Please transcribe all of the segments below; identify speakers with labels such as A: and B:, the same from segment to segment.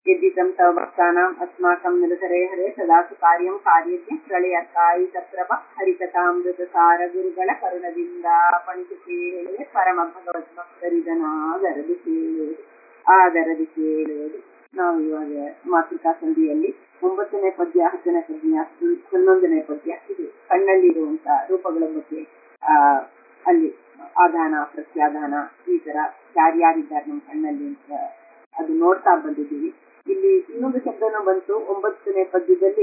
A: यद्धितं तव भक्तानाम् अस्माकं निरतरे हरे सदा सु कार्यं कार्यज्ञ ಪ್ರಳಯರ್ಕಾಯಿ ತತ್ರಪ ಹರಿಕಥಾಮೃತಸಾರ ಗುರುಗಳ ಕರುಣದಿಂದ ಪಣಿತು ಕೇಳುವೆ ಪರಮ ಭಗವತ್ ಭಕ್ತರಿದನಾದರದು ಕೇಳುವುದು ಆದರದು ಕೇಳುವುದು ನಾವು ಇವಾಗ ಮಾತೃಕಾ ಸಂಧಿಯಲ್ಲಿ ಒಂಬತ್ತನೇ ಪದ್ಯ ಹತ್ತನೇ ಪದ್ಯ ಹನ್ನೊಂದನೇ ಪದ್ಯ ಇದು ಕಣ್ಣಲ್ಲಿರುವಂತ ರೂಪಗಳ ಬಗ್ಗೆ ಆ ಅಲ್ಲಿ ಆದಾನ ಪ್ರತ್ಯಾದಾನ ಈ ತರ ಯಾರ್ಯಾರಿದ್ದಾರೆ ನಮ್ಮ ಕಣ್ಣಲ್ಲಿ ಅಂತ ಅದು ನೋಡ್ತಾ ಬಂದಿದ್ದೀವಿ ಇಲ್ಲಿ ಇನ್ನೊಂದು ಶಬ್ದನೂ ಬಂತು ಒಂಬತ್ತನೇ ಪದ್ಯದಲ್ಲಿ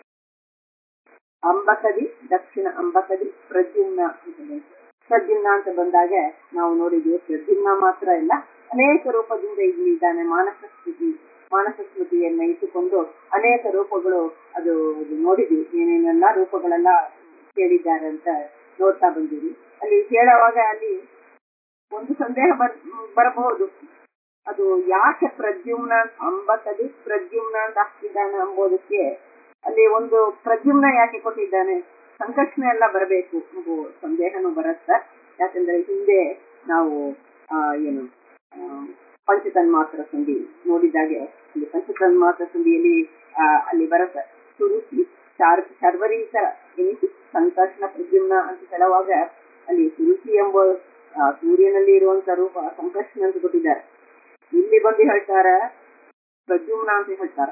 A: ಅಂಬಕದಿ ದಕ್ಷಿಣ ಅಂಬಕದಿ ಪ್ರದ್ಯುಮ್ನ ಅಂತ ಬಂತು ಪ್ರದ್ಯುಮ್ನ ಅಂತ ಬಂದಾಗ ನಾವು ನೋಡಿದ್ವಿ ಪ್ರದ್ಯುಮ್ನ ಮಾತ್ರ ಇಲ್ಲ ಅನೇಕ ರೂಪದಿಂದ ಇಲ್ಲಿ ಇದ್ದಾನೆ ಮಾನಸ ಸ್ಥಿತಿ ಮಾನಸ ಸ್ಮೃತಿಯನ್ನ ಇಟ್ಟುಕೊಂಡು ಅನೇಕ ರೂಪಗಳು ಅದು ಅದು ನೋಡಿದ್ವಿ ಏನೇನೆಲ್ಲ ರೂಪಗಳೆಲ್ಲ ಕೇಳಿದ್ದಾರೆ ಅಂತ ನೋಡ್ತಾ ಬಂದಿವಿ ಅಲ್ಲಿ ಕೇಳುವಾಗ ಅಲ್ಲಿ ಒಂದು ಸಂದೇಹ ಬರ್ ಬರಬಹುದು ಅದು ಯಾಕೆ ಪ್ರದ್ಯುಮ್ನ ಅಂಬಕದಿ ಪ್ರದ್ಯುಮ್ನ ಅಂತ ಹಾಕಿದ್ದಾನೆ ಎಂಬುದಕ್ಕೆ ಅಲ್ಲಿ ಒಂದು ಪ್ರದ್ಯುಮ್ನ ಯಾಕೆ ಕೊಟ್ಟಿದ್ದಾನೆ ಸಂಕರ್ಷಣೆ ಎಲ್ಲ ಬರಬೇಕು ಎಂಬುವ ಸಂದೇಹನೂ ಬರುತ್ತೆ ಯಾಕಂದ್ರೆ ಹಿಂದೆ ನಾವು ಆ ಏನು ಪಂಚತನ್ಮಾತ್ರ ಸಂಧಿ ನೋಡಿದಾಗೆ ಅಲ್ಲಿ ಪಂಚತನ್ಮಾತ್ರ ಸಂಧಿಯಲ್ಲಿ ಆ ಅಲ್ಲಿ ಬರುತ್ತೆ ಸುರುಚಿ ಶಾರ್ ಶರ್ವರೀಕರ ಎನಿಸಿ ಸಂಕರ್ಷಣ ಪ್ರದ್ಯುಮ್ನ ಅಂತ ಹೇಳುವಾಗ ಅಲ್ಲಿ ಸುರುಚಿ ಎಂಬ ಸೂರ್ಯನಲ್ಲಿ ಇರುವಂತ ರೂಪ ಸಂಕರ್ಷಣ ಅಂತ ಕೊಟ್ಟಿದ್ದಾರೆ ಇಲ್ಲಿ ಬಂದು ಹೇಳ್ತಾರ ಪ್ರದ್ಯುಮ್ನ ಅಂತ ಹೇಳ್ತಾರ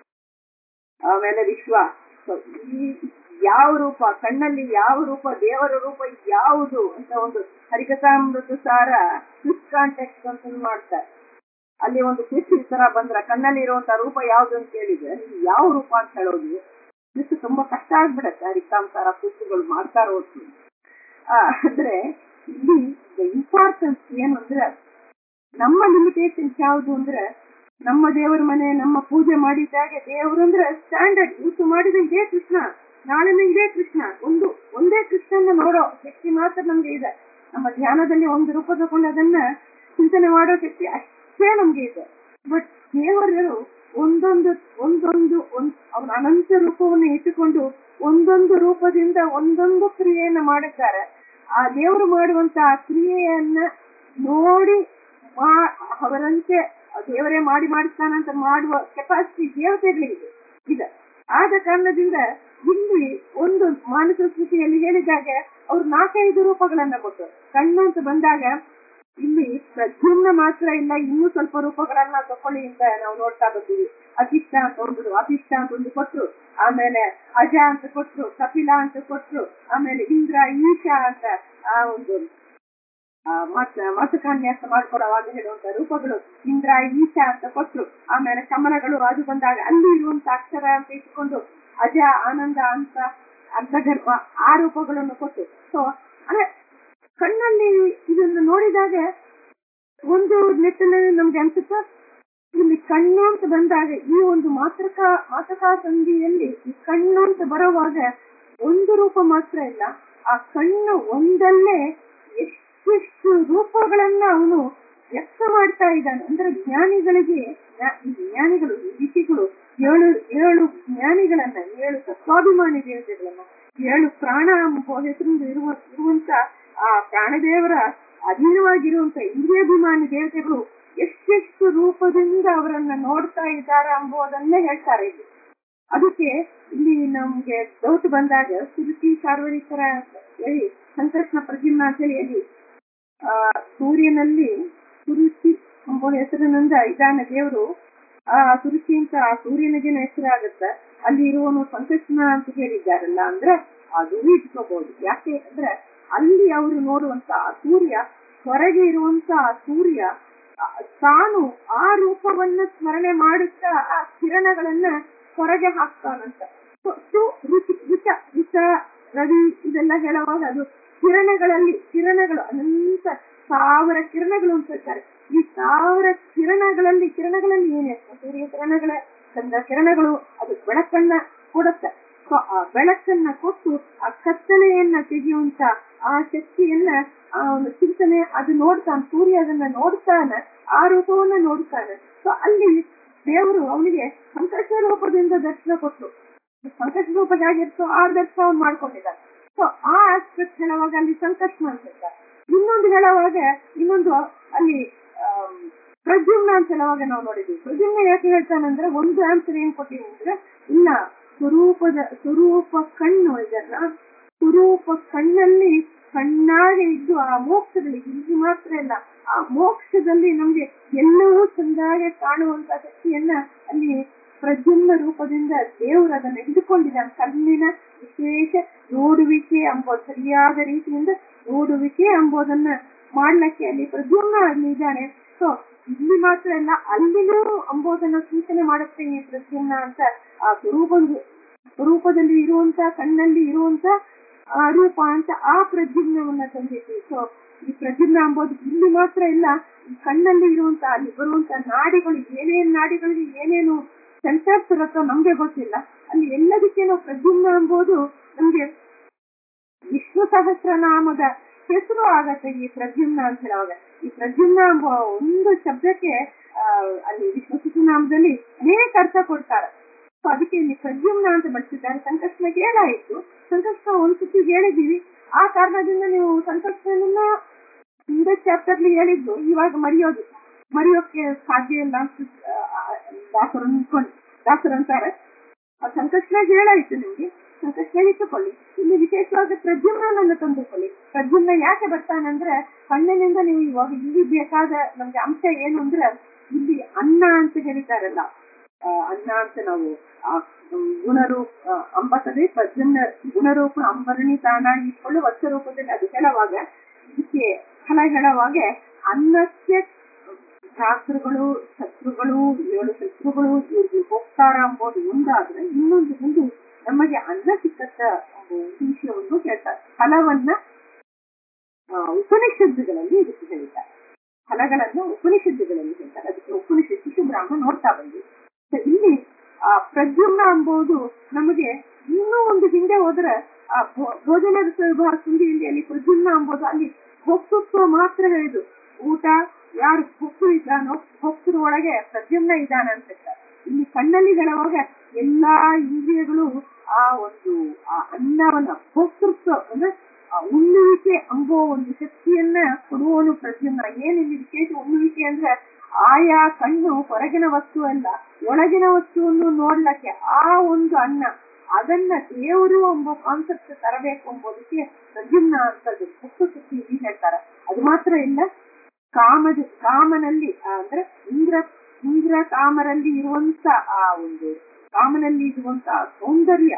A: ಆಮೇಲೆ ವಿಶ್ವ ಈ ಯಾವ ರೂಪ ಕಣ್ಣಲ್ಲಿ ಯಾವ ರೂಪ ದೇವರ ರೂಪ ಯಾವುದು ಅಂತ ಒಂದು ಹರಿಕಥಾಮೃತ ಸಾರ ಕ್ವಿಸ್ ಕಾಂಟೆಕ್ಟ್ ಅಂತ ಮಾಡ್ತಾರೆ ಅಲ್ಲಿ ಒಂದು ಕ್ವಿಸ್ ಈ ತರ ಬಂದ್ರ ಕಣ್ಣಲ್ಲಿ ಇರುವಂತ ರೂಪ ಯಾವ್ದು ಅಂತ ಕೇಳಿದ್ರೆ ಯಾವ ರೂಪ ಅಂತ ಹೇಳೋದು ಕ್ವಿಸ್ ತುಂಬಾ ಕಷ್ಟ ಆಗ್ಬಿಡತ್ತೆ ಹರಿಕಾಂಸಾರ ಕ್ವಿಸ್ಗಳು ಮಾಡ್ತಾರ ಹೊತ್ತು ಅಂದ್ರೆ ಇಲ್ಲಿ ಇಂಪಾರ್ಟೆನ್ಸ್ ಏನು ಅಂದ್ರೆ ನಮ್ಮ ಲಿಮಿಟೇಷನ್ಸ್ ಯಾವುದು ಅಂದ್ರೆ ನಮ್ಮ ದೇವರ ಮನೆ ನಮ್ಮ ಪೂಜೆ ಮಾಡಿದ್ದಾಗೆ ದೇವರು ಅಂದ್ರೆ ಸ್ಟ್ಯಾಂಡರ್ಡ್ ಇವತ್ತು ಮಾಡಿದ ಇದೇ ಕೃಷ್ಣ ನಾಳೆನ ಇದೇ ಕೃಷ್ಣ ಒಂದು ಒಂದೇ ಕೃಷ್ಣನ ನೋಡೋ ಶಕ್ತಿ ಮಾತ್ರ ನಮ್ಗೆ ಇದೆ ನಮ್ಮ ಧ್ಯಾನದಲ್ಲಿ ಒಂದು ರೂಪ ತಗೊಂಡು ಅದನ್ನ ಚಿಂತನೆ ಮಾಡೋ ಶಕ್ತಿ ಅಷ್ಟೇ ನಮ್ಗೆ ಇದೆ ಬಟ್ ದೇವರು ಒಂದೊಂದು ಒಂದೊಂದು ಅವನ ಅನಂತ ರೂಪವನ್ನು ಇಟ್ಟುಕೊಂಡು ಒಂದೊಂದು ರೂಪದಿಂದ ಒಂದೊಂದು ಕ್ರಿಯೆಯನ್ನ ಮಾಡಿದ್ದಾರೆ ಆ ದೇವರು ಮಾಡುವಂತ ಕ್ರಿಯೆಯನ್ನ ನೋಡಿ ಅವರಂತೆ ದೇವರೇ ಮಾಡಿ ಮಾಡಿಸ್ತಾನಂತ ಮಾಡುವ ಕೆಪಾಸಿಟಿ ದೇವತೆಗಳಿಗೆ ಇದೆ ಆದ ಕಾರಣದಿಂದ ಇಲ್ಲಿ ಒಂದು ಮಾನಸ ಸ್ಥಿತಿಯಲ್ಲಿ ಹೇಳಿದಾಗ ಅವ್ರು ನಾಲ್ಕೈದು ರೂಪಗಳನ್ನ ಕೊಟ್ಟರು ಕಣ್ಣು ಅಂತ ಬಂದಾಗ ಇಲ್ಲಿ ಪ್ರದ್ಯುಮ್ನ ಮಾತ್ರ ಇಲ್ಲ ಇನ್ನೂ ಸ್ವಲ್ಪ ರೂಪಗಳನ್ನ ತಕೊಳ್ಳಿ ಅಂತ ನಾವು ನೋಡ್ತಾ ಬರ್ತೀವಿ ಅತಿಷ್ಠ ಅಂತ ಒಂದು ಅತಿಷ್ಠ ಅಂತ ಒಂದು ಕೊಟ್ರು ಆಮೇಲೆ ಅಜ ಅಂತ ಕೊಟ್ರು ಕಪಿಲ ಅಂತ ಕೊಟ್ರು ಆಮೇಲೆ ಇಂದ್ರ ಈಶಾ ಅಂತ ಆ ಒಂದು ಮತ್ ಮತಕಾನ್ಯಾಸ ಮಾಡ್ಕೊಡುವಾಗ ಹೇಳುವಂತ ರೂಪಗಳು ಇಂದ್ರ ಈಶಾ ಅಂತ ಕೊಟ್ರು ಆಮೇಲೆ ಕಮಲಗಳು ಅದು ಬಂದಾಗ ಅಲ್ಲಿ ಇರುವಂತ ಅಕ್ಷರ ಅಂತ ಇಟ್ಕೊಂಡು ಅಜ ಆನಂದ ಅಂತ ಅರ್ಧಗರ್ಭ ಆ ರೂಪಗಳನ್ನು ಕೊಟ್ಟು ಸೊ ಅಂದ್ರೆ ಕಣ್ಣಲ್ಲಿ ಇದನ್ನು ನೋಡಿದಾಗ ಒಂದು ನಿಟ್ಟಿನಲ್ಲಿ ನಮ್ಗೆ ಅನ್ಸುತ್ತ ಇಲ್ಲಿ ಕಣ್ಣು ಅಂತ ಬಂದಾಗ ಈ ಒಂದು ಮಾತೃಕ ಮಾತೃಕಾ ಸಂಧಿಯಲ್ಲಿ ಈ ಕಣ್ಣು ಅಂತ ಬರುವಾಗ ಒಂದು ರೂಪ ಮಾತ್ರ ಇಲ್ಲ ಆ ಕಣ್ಣು ಒಂದಲ್ಲೇ ಎಷ್ಟು ರೂಪಗಳನ್ನ ಅವನು ವ್ಯಕ್ತ ಮಾಡ್ತಾ ಇದ್ದಾನೆ ಅಂದ್ರೆ ಜ್ಞಾನಿಗಳಿಗೆ ಜ್ಞಾನಿಗಳು ಋಷಿಗಳು ಏಳು ಏಳು ಜ್ಞಾನಿಗಳನ್ನ ಏಳು ತತ್ವಾಭಿಮಾನಿ ದೇವತೆಗಳನ್ನ ಏಳು ಪ್ರಾಣ ಹೆಸರಿಂದ ಇರುವ ಇರುವಂತ ಆ ಪ್ರಾಣದೇವರ ಅಧೀನವಾಗಿರುವಂತ ಇಂದ್ರಿಯಾಭಿಮಾನಿ ದೇವತೆಗಳು ಎಷ್ಟೆಷ್ಟು ರೂಪದಿಂದ ಅವರನ್ನ ನೋಡ್ತಾ ಇದ್ದಾರೆ ಎಂಬುದನ್ನೇ ಹೇಳ್ತಾರೆ ಇಲ್ಲಿ ಅದಕ್ಕೆ ಇಲ್ಲಿ ನಮ್ಗೆ ಡೌಟ್ ಬಂದಾಗ ಸುರುಚಿ ಸಾರ್ವರಿಕರ ಹೇಳಿ ಸಂಕರ್ಷಣ ಪ್ರದ್ಯುಮ್ನ ಅಂತ ಹೇಳಿ ಆ ಸೂರ್ಯನಲ್ಲಿ ಸುರುಚಿ ಎಂಬ ಹೆಸರಿನಿಂದ ಇದಾನ ದೇವರು ಆ ಸುರುಚಿ ಅಂತ ಆ ಸೂರ್ಯನಿಗೆ ಹೆಸರಾಗತ್ತ ಅಲ್ಲಿ ಇರುವನು ಸಂಕರ್ಷಣ ಅಂತ ಹೇಳಿದ್ದಾರಲ್ಲ ಅಂದ್ರೆ ಅದು ಇಟ್ಕೋಬಹುದು ಯಾಕೆ ಅಂದ್ರೆ ಅಲ್ಲಿ ಅವರು ನೋಡುವಂತ ಆ ಸೂರ್ಯ ಹೊರಗೆ ಇರುವಂತ ಆ ಸೂರ್ಯ ತಾನು ಆ ರೂಪವನ್ನ ಸ್ಮರಣೆ ಮಾಡುತ್ತಾ ಆ ಕಿರಣಗಳನ್ನ ಹೊರಗೆ ಹಾಕ್ತಾನಂತ ರುಚಿ ರುಚ ರುಚ ರವಿ ಇದೆಲ್ಲ ಹೇಳುವಾಗ ಅದು ಕಿರಣಗಳಲ್ಲಿ ಕಿರಣಗಳು ಅನಂತ ಸಾವಿರ ಕಿರಣಗಳು ಅಂತ ಹೇಳ್ತಾರೆ ಈ ಸಾವಿರ ಕಿರಣಗಳಲ್ಲಿ ಕಿರಣಗಳಲ್ಲಿ ಏನೇ ಸೂರ್ಯ ಕಿರಣಗಳ ಚಂದ್ರ ಕಿರಣಗಳು ಅದು ಬೆಳಕನ್ನ ಕೊಡುತ್ತೆ ಸೊ ಆ ಬೆಳಕನ್ನ ಕೊಟ್ಟು ಆ ಕತ್ತಲೆಯನ್ನ ತೆಗೆಯುವಂತ ಆ ಶಕ್ತಿಯನ್ನ ಆ ಒಂದು ಚಿಂತನೆ ಅದು ನೋಡ್ತಾನೆ ಸೂರ್ಯ ಅದನ್ನ ನೋಡ್ತಾನೆ ಆ ರೂಪವನ್ನ ನೋಡ್ತಾನೆ ಸೊ ಅಲ್ಲಿ ದೇವರು ಅವನಿಗೆ ಸಂಕಷ್ಟ ರೂಪದಿಂದ ದರ್ಶನ ಕೊಟ್ಟರು ಸಂಕಷ್ಟ ರೂಪ ಹೇಗಿರ್ತೋ ಆ ದರ್ಶನ ಅವ್ನು ಮಾಡ್ಕೊಂಡಿದ್ದಾನೆ ಸೊ ಆ ಆಸ್ಪೆಕ್ಟ್ ಹೇಳುವಾಗ ಅಲ್ಲಿ ಸಂಕಷ್ಟ ಅಂತ ಹೇಳ್ತಾರೆ ಇನ್ನೊಂದು ಹೇಳುವಾಗ ಇನ್ನೊಂದು ಅಲ್ಲಿ ಪ್ರದ್ಯುಮ್ನ ಅಂತ ಹೇಳುವಾಗ ನಾವು ನೋಡಿದ್ವಿ ಪ್ರದ್ಯುಮ್ನ ಯಾಕೆ ಹೇಳ್ತಾನಂದ್ರೆ ಒಂದು ಆನ್ಸರ್ ಏನ್ ಕೊಟ್ಟಿವಿ ಅಂದ್ರೆ ಇಲ್ಲ ಸ್ವರೂಪದ ಸ್ವರೂಪ ಕಣ್ಣು ಇದನ್ನ ಸ್ವರೂಪ ಕಣ್ಣಲ್ಲಿ ಕಣ್ಣಾಗೆ ಇದ್ದು ಆ ಮೋಕ್ಷದಲ್ಲಿ ಇಲ್ಲಿ ಮಾತ್ರ ಇಲ್ಲ ಆ ಮೋಕ್ಷದಲ್ಲಿ ನಮ್ಗೆ ಎಲ್ಲವೂ ಚಂದಾಗೆ ಕಾಣುವಂತ ಶಕ್ತಿಯನ್ನ ಅಲ್ಲಿ ಪ್ರದ್ಯುಮ್ನ ರೂಪದಿಂದ ದೇವರು ಅದನ್ನ ಹಿಡ್ಕೊಂಡಿದ್ದಾನೆ ಕಣ್ಣಿನ ವಿಶೇಷ ನೋಡುವಿಕೆ ಎಂಬ ಸರಿಯಾದ ರೀತಿಯಿಂದ ನೋಡುವಿಕೆ ಎಂಬುದನ್ನ ಮಾಡ್ಲಿಕ್ಕೆ ಅಲ್ಲಿ ಪ್ರದ್ಯುಮ್ನ ಅಲ್ಲಿ ಇದ್ದಾನೆ ಸೊ ಇಲ್ಲಿ ಮಾತ್ರ ಅಲ್ಲ ಅಲ್ಲಿನೂ ಅಂಬೋದನ್ನ ಸೂಚನೆ ಮಾಡುತ್ತೆ ಈ ಪ್ರದ್ಯುಮ್ನ ಅಂತ ಆ ಸ್ವರೂಪ ಸ್ವರೂಪದಲ್ಲಿ ಇರುವಂತ ಕಣ್ಣಲ್ಲಿ ಇರುವಂತ ಆ ರೂಪ ಅಂತ ಆ ಪ್ರದ್ಯುಮ್ನವನ್ನ ತಂದಿದ್ವಿ ಸೊ ಈ ಪ್ರದ್ಯುಮ್ನ ಅಂಬೋದು ಇಲ್ಲಿ ಮಾತ್ರ ಇಲ್ಲ ಈ ಕಣ್ಣಲ್ಲಿ ಇರುವಂತ ಅಲ್ಲಿ ಬರುವಂತ ನಾಡಿಗಳು ಏನೇನ್ ನಾಡಿಗಳಿಗೆ ಏನೇನು ಸೆನ್ಸರ್ಸ್ ಇರುತ್ತೋ ನಮ್ಗೆ ಗೊತ್ತಿಲ್ಲ ಅಲ್ಲಿ ಎಲ್ಲದಕ್ಕೆ ನಾವು ಪ್ರದ್ಯುಮ್ನ ಅಂಬೋದು ನಮ್ಗೆ ವಿಷ್ಣು ಸಹಸ್ರನಾಮದ ಹೆಸರು ಆಗತ್ತೆ ಈ ಪ್ರದ್ಯುಮ್ನ ಅಂತ ಹೇಳುವಾಗ ಈ ಪ್ರದ್ಯುಮ್ನ ಎಂಬ ಒಂದು ಶಬ್ದಕ್ಕೆ ಆ ಅಲ್ಲಿ ವಿಷ್ಣು ಸಹಸ್ರನಾಮದಲ್ಲಿ ಅನೇಕ ಅರ್ಥ ಕೊಡ್ತಾರೆ ಸೊ ಅದಕ್ಕೆ ಇಲ್ಲಿ ಪ್ರದ್ಯುಮ್ನ ಅಂತ ಬಳಸಿದ್ದಾರೆ ಸಂಕಷ್ಟ ಹೇಳಾಯಿತು ಸಂಕಷ್ಟ ಒಂದ್ಸತಿ ಹೇಳಿದೀವಿ ಆ ಕಾರಣದಿಂದ ನೀವು ಸಂಕಷ್ಟನ ಹಿಂದೆ ಚಾಪ್ಟರ್ಲಿ ಹೇಳಿದ್ದು ಇವಾಗ ಮರೆಯೋದು ಮರೆಯೋಕೆ ಸಾಧ್ಯ ಇಲ್ಲ ಅಂತ ದಾಸರು ಅನ್ಕೊಂಡು ದಾಸರು ಅಂತಾರೆ ಆ ಸಂಕಷ್ಟ ಹೇಳಾಯ್ತು ನಿಮ್ಗೆ ಸಂಕಷ್ಟ ಇಟ್ಟುಕೊಳ್ಳಿ ಇಲ್ಲಿ ವಿಶೇಷವಾದ ಪ್ರದ್ಯುಮ್ನನ್ನ ತಂದುಕೊಳ್ಳಿ ಪ್ರದ್ಯುಮ್ನ ಯಾಕೆ ಬರ್ತಾನಂದ್ರೆ ಕಣ್ಣಿನಿಂದ ನೀವು ಇವಾಗ ಇಲ್ಲಿ ಬೇಕಾದ ನಮ್ಗೆ ಅಂಶ ಏನು ಅಂದ್ರೆ ಇಲ್ಲಿ ಅನ್ನ ಅಂತ ಹೇಳಿದಾರಲ್ಲ ಅನ್ನ ಅಂತ ನಾವು ಗುಣರೂಪ ಅಂಬತದೆ ಪ್ರದ್ಯುಮ್ನ ಗುಣರೂಪ ಅಂಬರಣಿ ತಾನ ಇಟ್ಕೊಳ್ಳು ವರ್ಷ ರೂಪದಲ್ಲಿ ಅದು ಹೇಳುವಾಗ ಇದಕ್ಕೆ ಫಲ ಹೇಳುವಾಗ ಅನ್ನಕ್ಕೆ ಶಾಸ್ತ್ರಗಳು ಶತ್ರುಗಳು ಏಳು ಶತ್ರುಗಳು ಇವ್ರಿಗೆ ಹೋಗ್ತಾರ ಎಂಬುದು ಒಂದಾದ್ರೆ ಇನ್ನೊಂದು ಒಂದು ನಮಗೆ ಅನ್ನ ಸಿಕ್ಕತ್ತ ವಿಷಯವನ್ನು ಹೇಳ್ತಾರೆ ಫಲವನ್ನ ಉಪನಿಷತ್ತುಗಳಲ್ಲಿ ಇದಕ್ಕೆ ಹೇಳ್ತಾರೆ ಫಲಗಳನ್ನ ಉಪನಿಷತ್ತುಗಳಲ್ಲಿ ಹೇಳ್ತಾರೆ ಅದಕ್ಕೆ ಉಪನಿಷತ್ತು ಶುಭ್ರಾಮ ನೋಡ್ತಾ ಬಂದ್ವಿ ಇಲ್ಲಿ ಆ ಪ್ರದ್ಯುಮ್ನ ಎಂಬುದು ನಮಗೆ ಇನ್ನೂ ಒಂದು ಹಿಂದೆ ಹೋದ್ರೆ ಆ ಭೋಜನದ ಸುಂದಿಯಲ್ಲಿ ಅಲ್ಲಿ ಪ್ರದ್ಯುಮ್ನ ಎಂಬುದು ಅಲ್ಲಿ ಭೋಕ್ತೃತ್ವ ಮಾತ್ರ ಹೇಳಿದು ಊಟ ಯಾರು ಭಕ್ತರು ಇದ್ದಾನೋ ಭಕ್ತರ ಒಳಗೆ ಪ್ರದ್ಯುಮ್ನ ಇದ್ದಾನ ಅಂತ ಹೇಳ್ತಾರೆ ಇಲ್ಲಿ ಕಣ್ಣಲ್ಲಿ ಹೇಳುವಾಗ ಎಲ್ಲಾ ಇಂದ್ರಿಯಗಳು ಆ ಒಂದು ಆ ಅನ್ನವನ್ನ ಭೋಕ್ತೃತ್ವ ಅಂದ್ರೆ ಉಣ್ಣುವಿಕೆ ಎಂಬೋ ಒಂದು ಶಕ್ತಿಯನ್ನ ಕೊಡುವವನು ಪ್ರದ್ಯುಮ್ನ ಏನಿಲ್ಲಿ ವಿಶೇಷ ಉಣ್ಣುವಿಕೆ ಅಂದ್ರೆ ಆಯಾ ಕಣ್ಣು ಹೊರಗಿನ ವಸ್ತು ಅಲ್ಲ ಒಳಗಿನ ವಸ್ತುವನ್ನು ನೋಡ್ಲಕ್ಕೆ ಆ ಒಂದು ಅನ್ನ ಅದನ್ನ ದೇವರು ಎಂಬ ಕಾನ್ಸೆಪ್ಟ್ ತರಬೇಕು ಎಂಬುದಕ್ಕೆ ಪ್ರದ್ಯುಮ್ನ ಅಂತದ್ದು ಭಕ್ತ ಶಕ್ತಿ ಇಲ್ಲಿ ಹೇಳ್ತಾರೆ ಅದು ಮಾತ್ರ ಇಲ್ಲ ಕಾಮದ ಕಾಮನಲ್ಲಿ ಅಂದ್ರೆ ಇಂದ್ರ ಇಂದ್ರ ಕಾಮರಲ್ಲಿ ಇರುವಂತ ಆ ಒಂದು ಕಾಮನಲ್ಲಿ ಇರುವಂತ ಸೌಂದರ್ಯ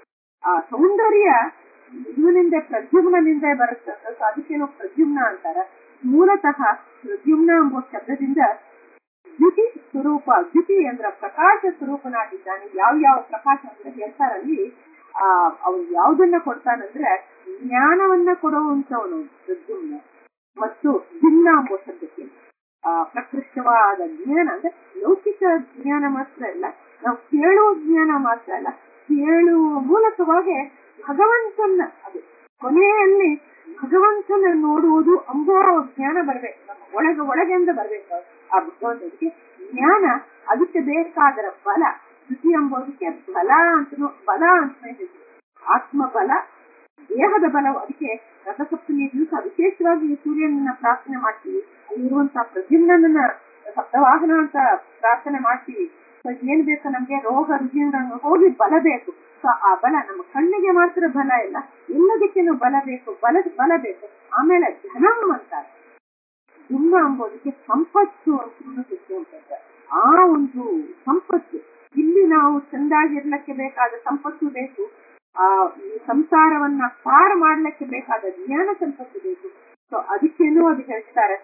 A: ಆ ಸೌಂದರ್ಯ ಇವನಿಂದ ಪ್ರದ್ಯುಮ್ನಿಂದ ಬರುತ್ತೆ ಸೊ ಅದಕ್ಕೇನೋ ಪ್ರದ್ಯುಮ್ನ ಅಂತಾರ ಮೂಲತಃ ಪ್ರದ್ಯುಮ್ನ ಎಂಬ ಶಬ್ದದಿಂದ ದ್ಯುತಿ ಸ್ವರೂಪ ದ್ಯುತಿ ಅಂದ್ರ ಪ್ರಕಾಶ ಸ್ವರೂಪನಾಗಿದ್ದಾನೆ ಯಾವ ಯಾವ ಪ್ರಕಾಶ ಅಂದ್ರೆ ಹೇಳ್ತಾರಲ್ಲಿ ಆ ಅವನು ಯಾವ್ದನ್ನ ಕೊಡ್ತಾನಂದ್ರೆ ಜ್ಞಾನವನ್ನ ಕೊಡುವಂತವನು ಪ್ರದ್ಯುಮ್ನ ಮತ್ತು ಭಿನ್ನ ಎಂಬ ಶಬ್ದಕ್ಕೆ ಆ ಪ್ರಕೃಷ್ಟವಾದ ಜ್ಞಾನ ಅಂದ್ರೆ ಲೌಕಿಕ ಜ್ಞಾನ ಮಾತ್ರ ಅಲ್ಲ ನಾವು ಕೇಳುವ ಜ್ಞಾನ ಮಾತ್ರ ಅಲ್ಲ ಕೇಳುವ ಮೂಲಕವಾಗಿ ಭಗವಂತನ ಅದು ಕೊನೆಯಲ್ಲಿ ಭಗವಂತನ ನೋಡುವುದು ಅಂಬೋ ಜ್ಞಾನ ಬರ್ಬೇಕು ನಮ್ಮ ಒಳಗೆ ಒಳಗೆಂದ ಬರ್ಬೇಕು ಆ ಭಗವಂತನಿಗೆ ಜ್ಞಾನ ಅದಕ್ಕೆ ಬೇಕಾದರ ಬಲ ಶ್ರುತಿ ಎಂಬುದಕ್ಕೆ ಬಲ ಅಂತನೂ ಬಲ ಅಂತ ಹೇಳಿದ್ರು ಆತ್ಮ ಬಲ ದೇಹದ ಬಲವು ಅದಕ್ಕೆ ರಥಸಪ್ತಮಿ ದಿವಸ ವಿಶೇಷವಾಗಿ ಈ ಸೂರ್ಯನನ್ನ ಪ್ರಾರ್ಥನೆ ಮಾಡ್ತೀವಿ ಅಲ್ಲಿರುವಂತಹ ಪ್ರದ್ಯುಮ್ನನ್ನ ಸಪ್ತವಾಹನ ಅಂತ ಪ್ರಾರ್ಥನೆ ಮಾಡ್ತೀವಿ ಸೊ ಏನ್ ಬೇಕು ನಮ್ಗೆ ರೋಗ ರುಜಿನ ಹೋಗಿ ಬಲ ಬೇಕು ಸೊ ಆ ಬಲ ನಮ್ಮ ಕಣ್ಣಿಗೆ ಮಾತ್ರ ಬಲ ಇಲ್ಲ ಎಲ್ಲದಕ್ಕೇನು ಬಲ ಬೇಕು ಬಲ ಬಲ ಬೇಕು ಆಮೇಲೆ ಧನಂ ಅಂತಾರೆ ಭಿನ್ನ ಎಂಬುದಕ್ಕೆ ಸಂಪತ್ತು ಅಂತ ಆ ಒಂದು ಸಂಪತ್ತು ಇಲ್ಲಿ ನಾವು ಚೆಂದಾಗಿರ್ಲಿಕ್ಕೆ ಬೇಕಾದ ಸಂಪತ್ತು ಬೇಕು ಆ ಈ ಸಂಸಾರವನ್ನ ಪಾರ ಮಾಡ್ಲಿಕ್ಕೆ ಬೇಕಾದ ಜ್ಞಾನ ಸಂಪತ್ತು ಬೇಕು ಸೊ ಅದಕ್ಕೇನು ಅದು ಹೇಳ್ತಾರೆ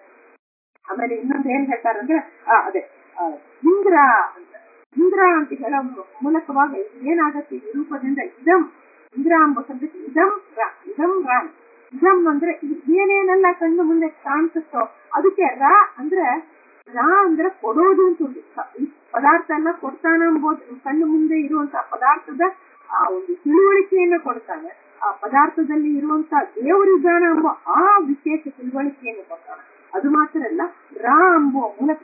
A: ಆಮೇಲೆ ಇನ್ನೊಂದು ಏನ್ ಹೇಳ್ತಾರೆ ಅಂದ್ರೆ ಅದೇ ಇಂದ್ರ ಅಂತ ಇಂದ್ರ ಅಂತ ಹೇಳೋ ಮೂಲಕವಾಗಿ ಏನಾಗತ್ತೆ ಈ ರೂಪದಿಂದ ಇದಂ ಇಂದ್ರ ಎಂಬ ಶಬ್ದಕ್ಕೆ ಇದಂ ರಾ ಇದಂ ರಾಮ್ ಇದಂ ಅಂದ್ರೆ ಏನೇನೆಲ್ಲ ಕಣ್ಣು ಮುಂದೆ ಕಾಣಿಸುತ್ತೋ ಅದಕ್ಕೆ ರಾ ಅಂದ್ರೆ ರಾ ಅಂದ್ರೆ ಕೊಡೋದು ಅಂತ ಈ ಪದಾರ್ಥ ಎಲ್ಲ ಕೊಡ್ತಾನ ಎಂಬುದು ಕಣ್ಣು ಮುಂದೆ ಇರುವಂತಹ ಪದಾರ್ಥದ ಆ ಒಂದು ತಿಳುವಳಿಕೆಯನ್ನು ಕೊಡ್ತಾನೆ ಆ ಪದಾರ್ಥದಲ್ಲಿ ಇರುವಂತಹ ದೇವರಿದ್ದಾನ ಎಂಬ ಆ ವಿಶೇಷ ತಿಳುವಳಿಕೆಯನ್ನು ಕೊಡ್ತಾನೆ ಅದು ಮಾತ್ರ ಅಲ್ಲ ರಾ ಎಂಬುವ ಮೂಲಕ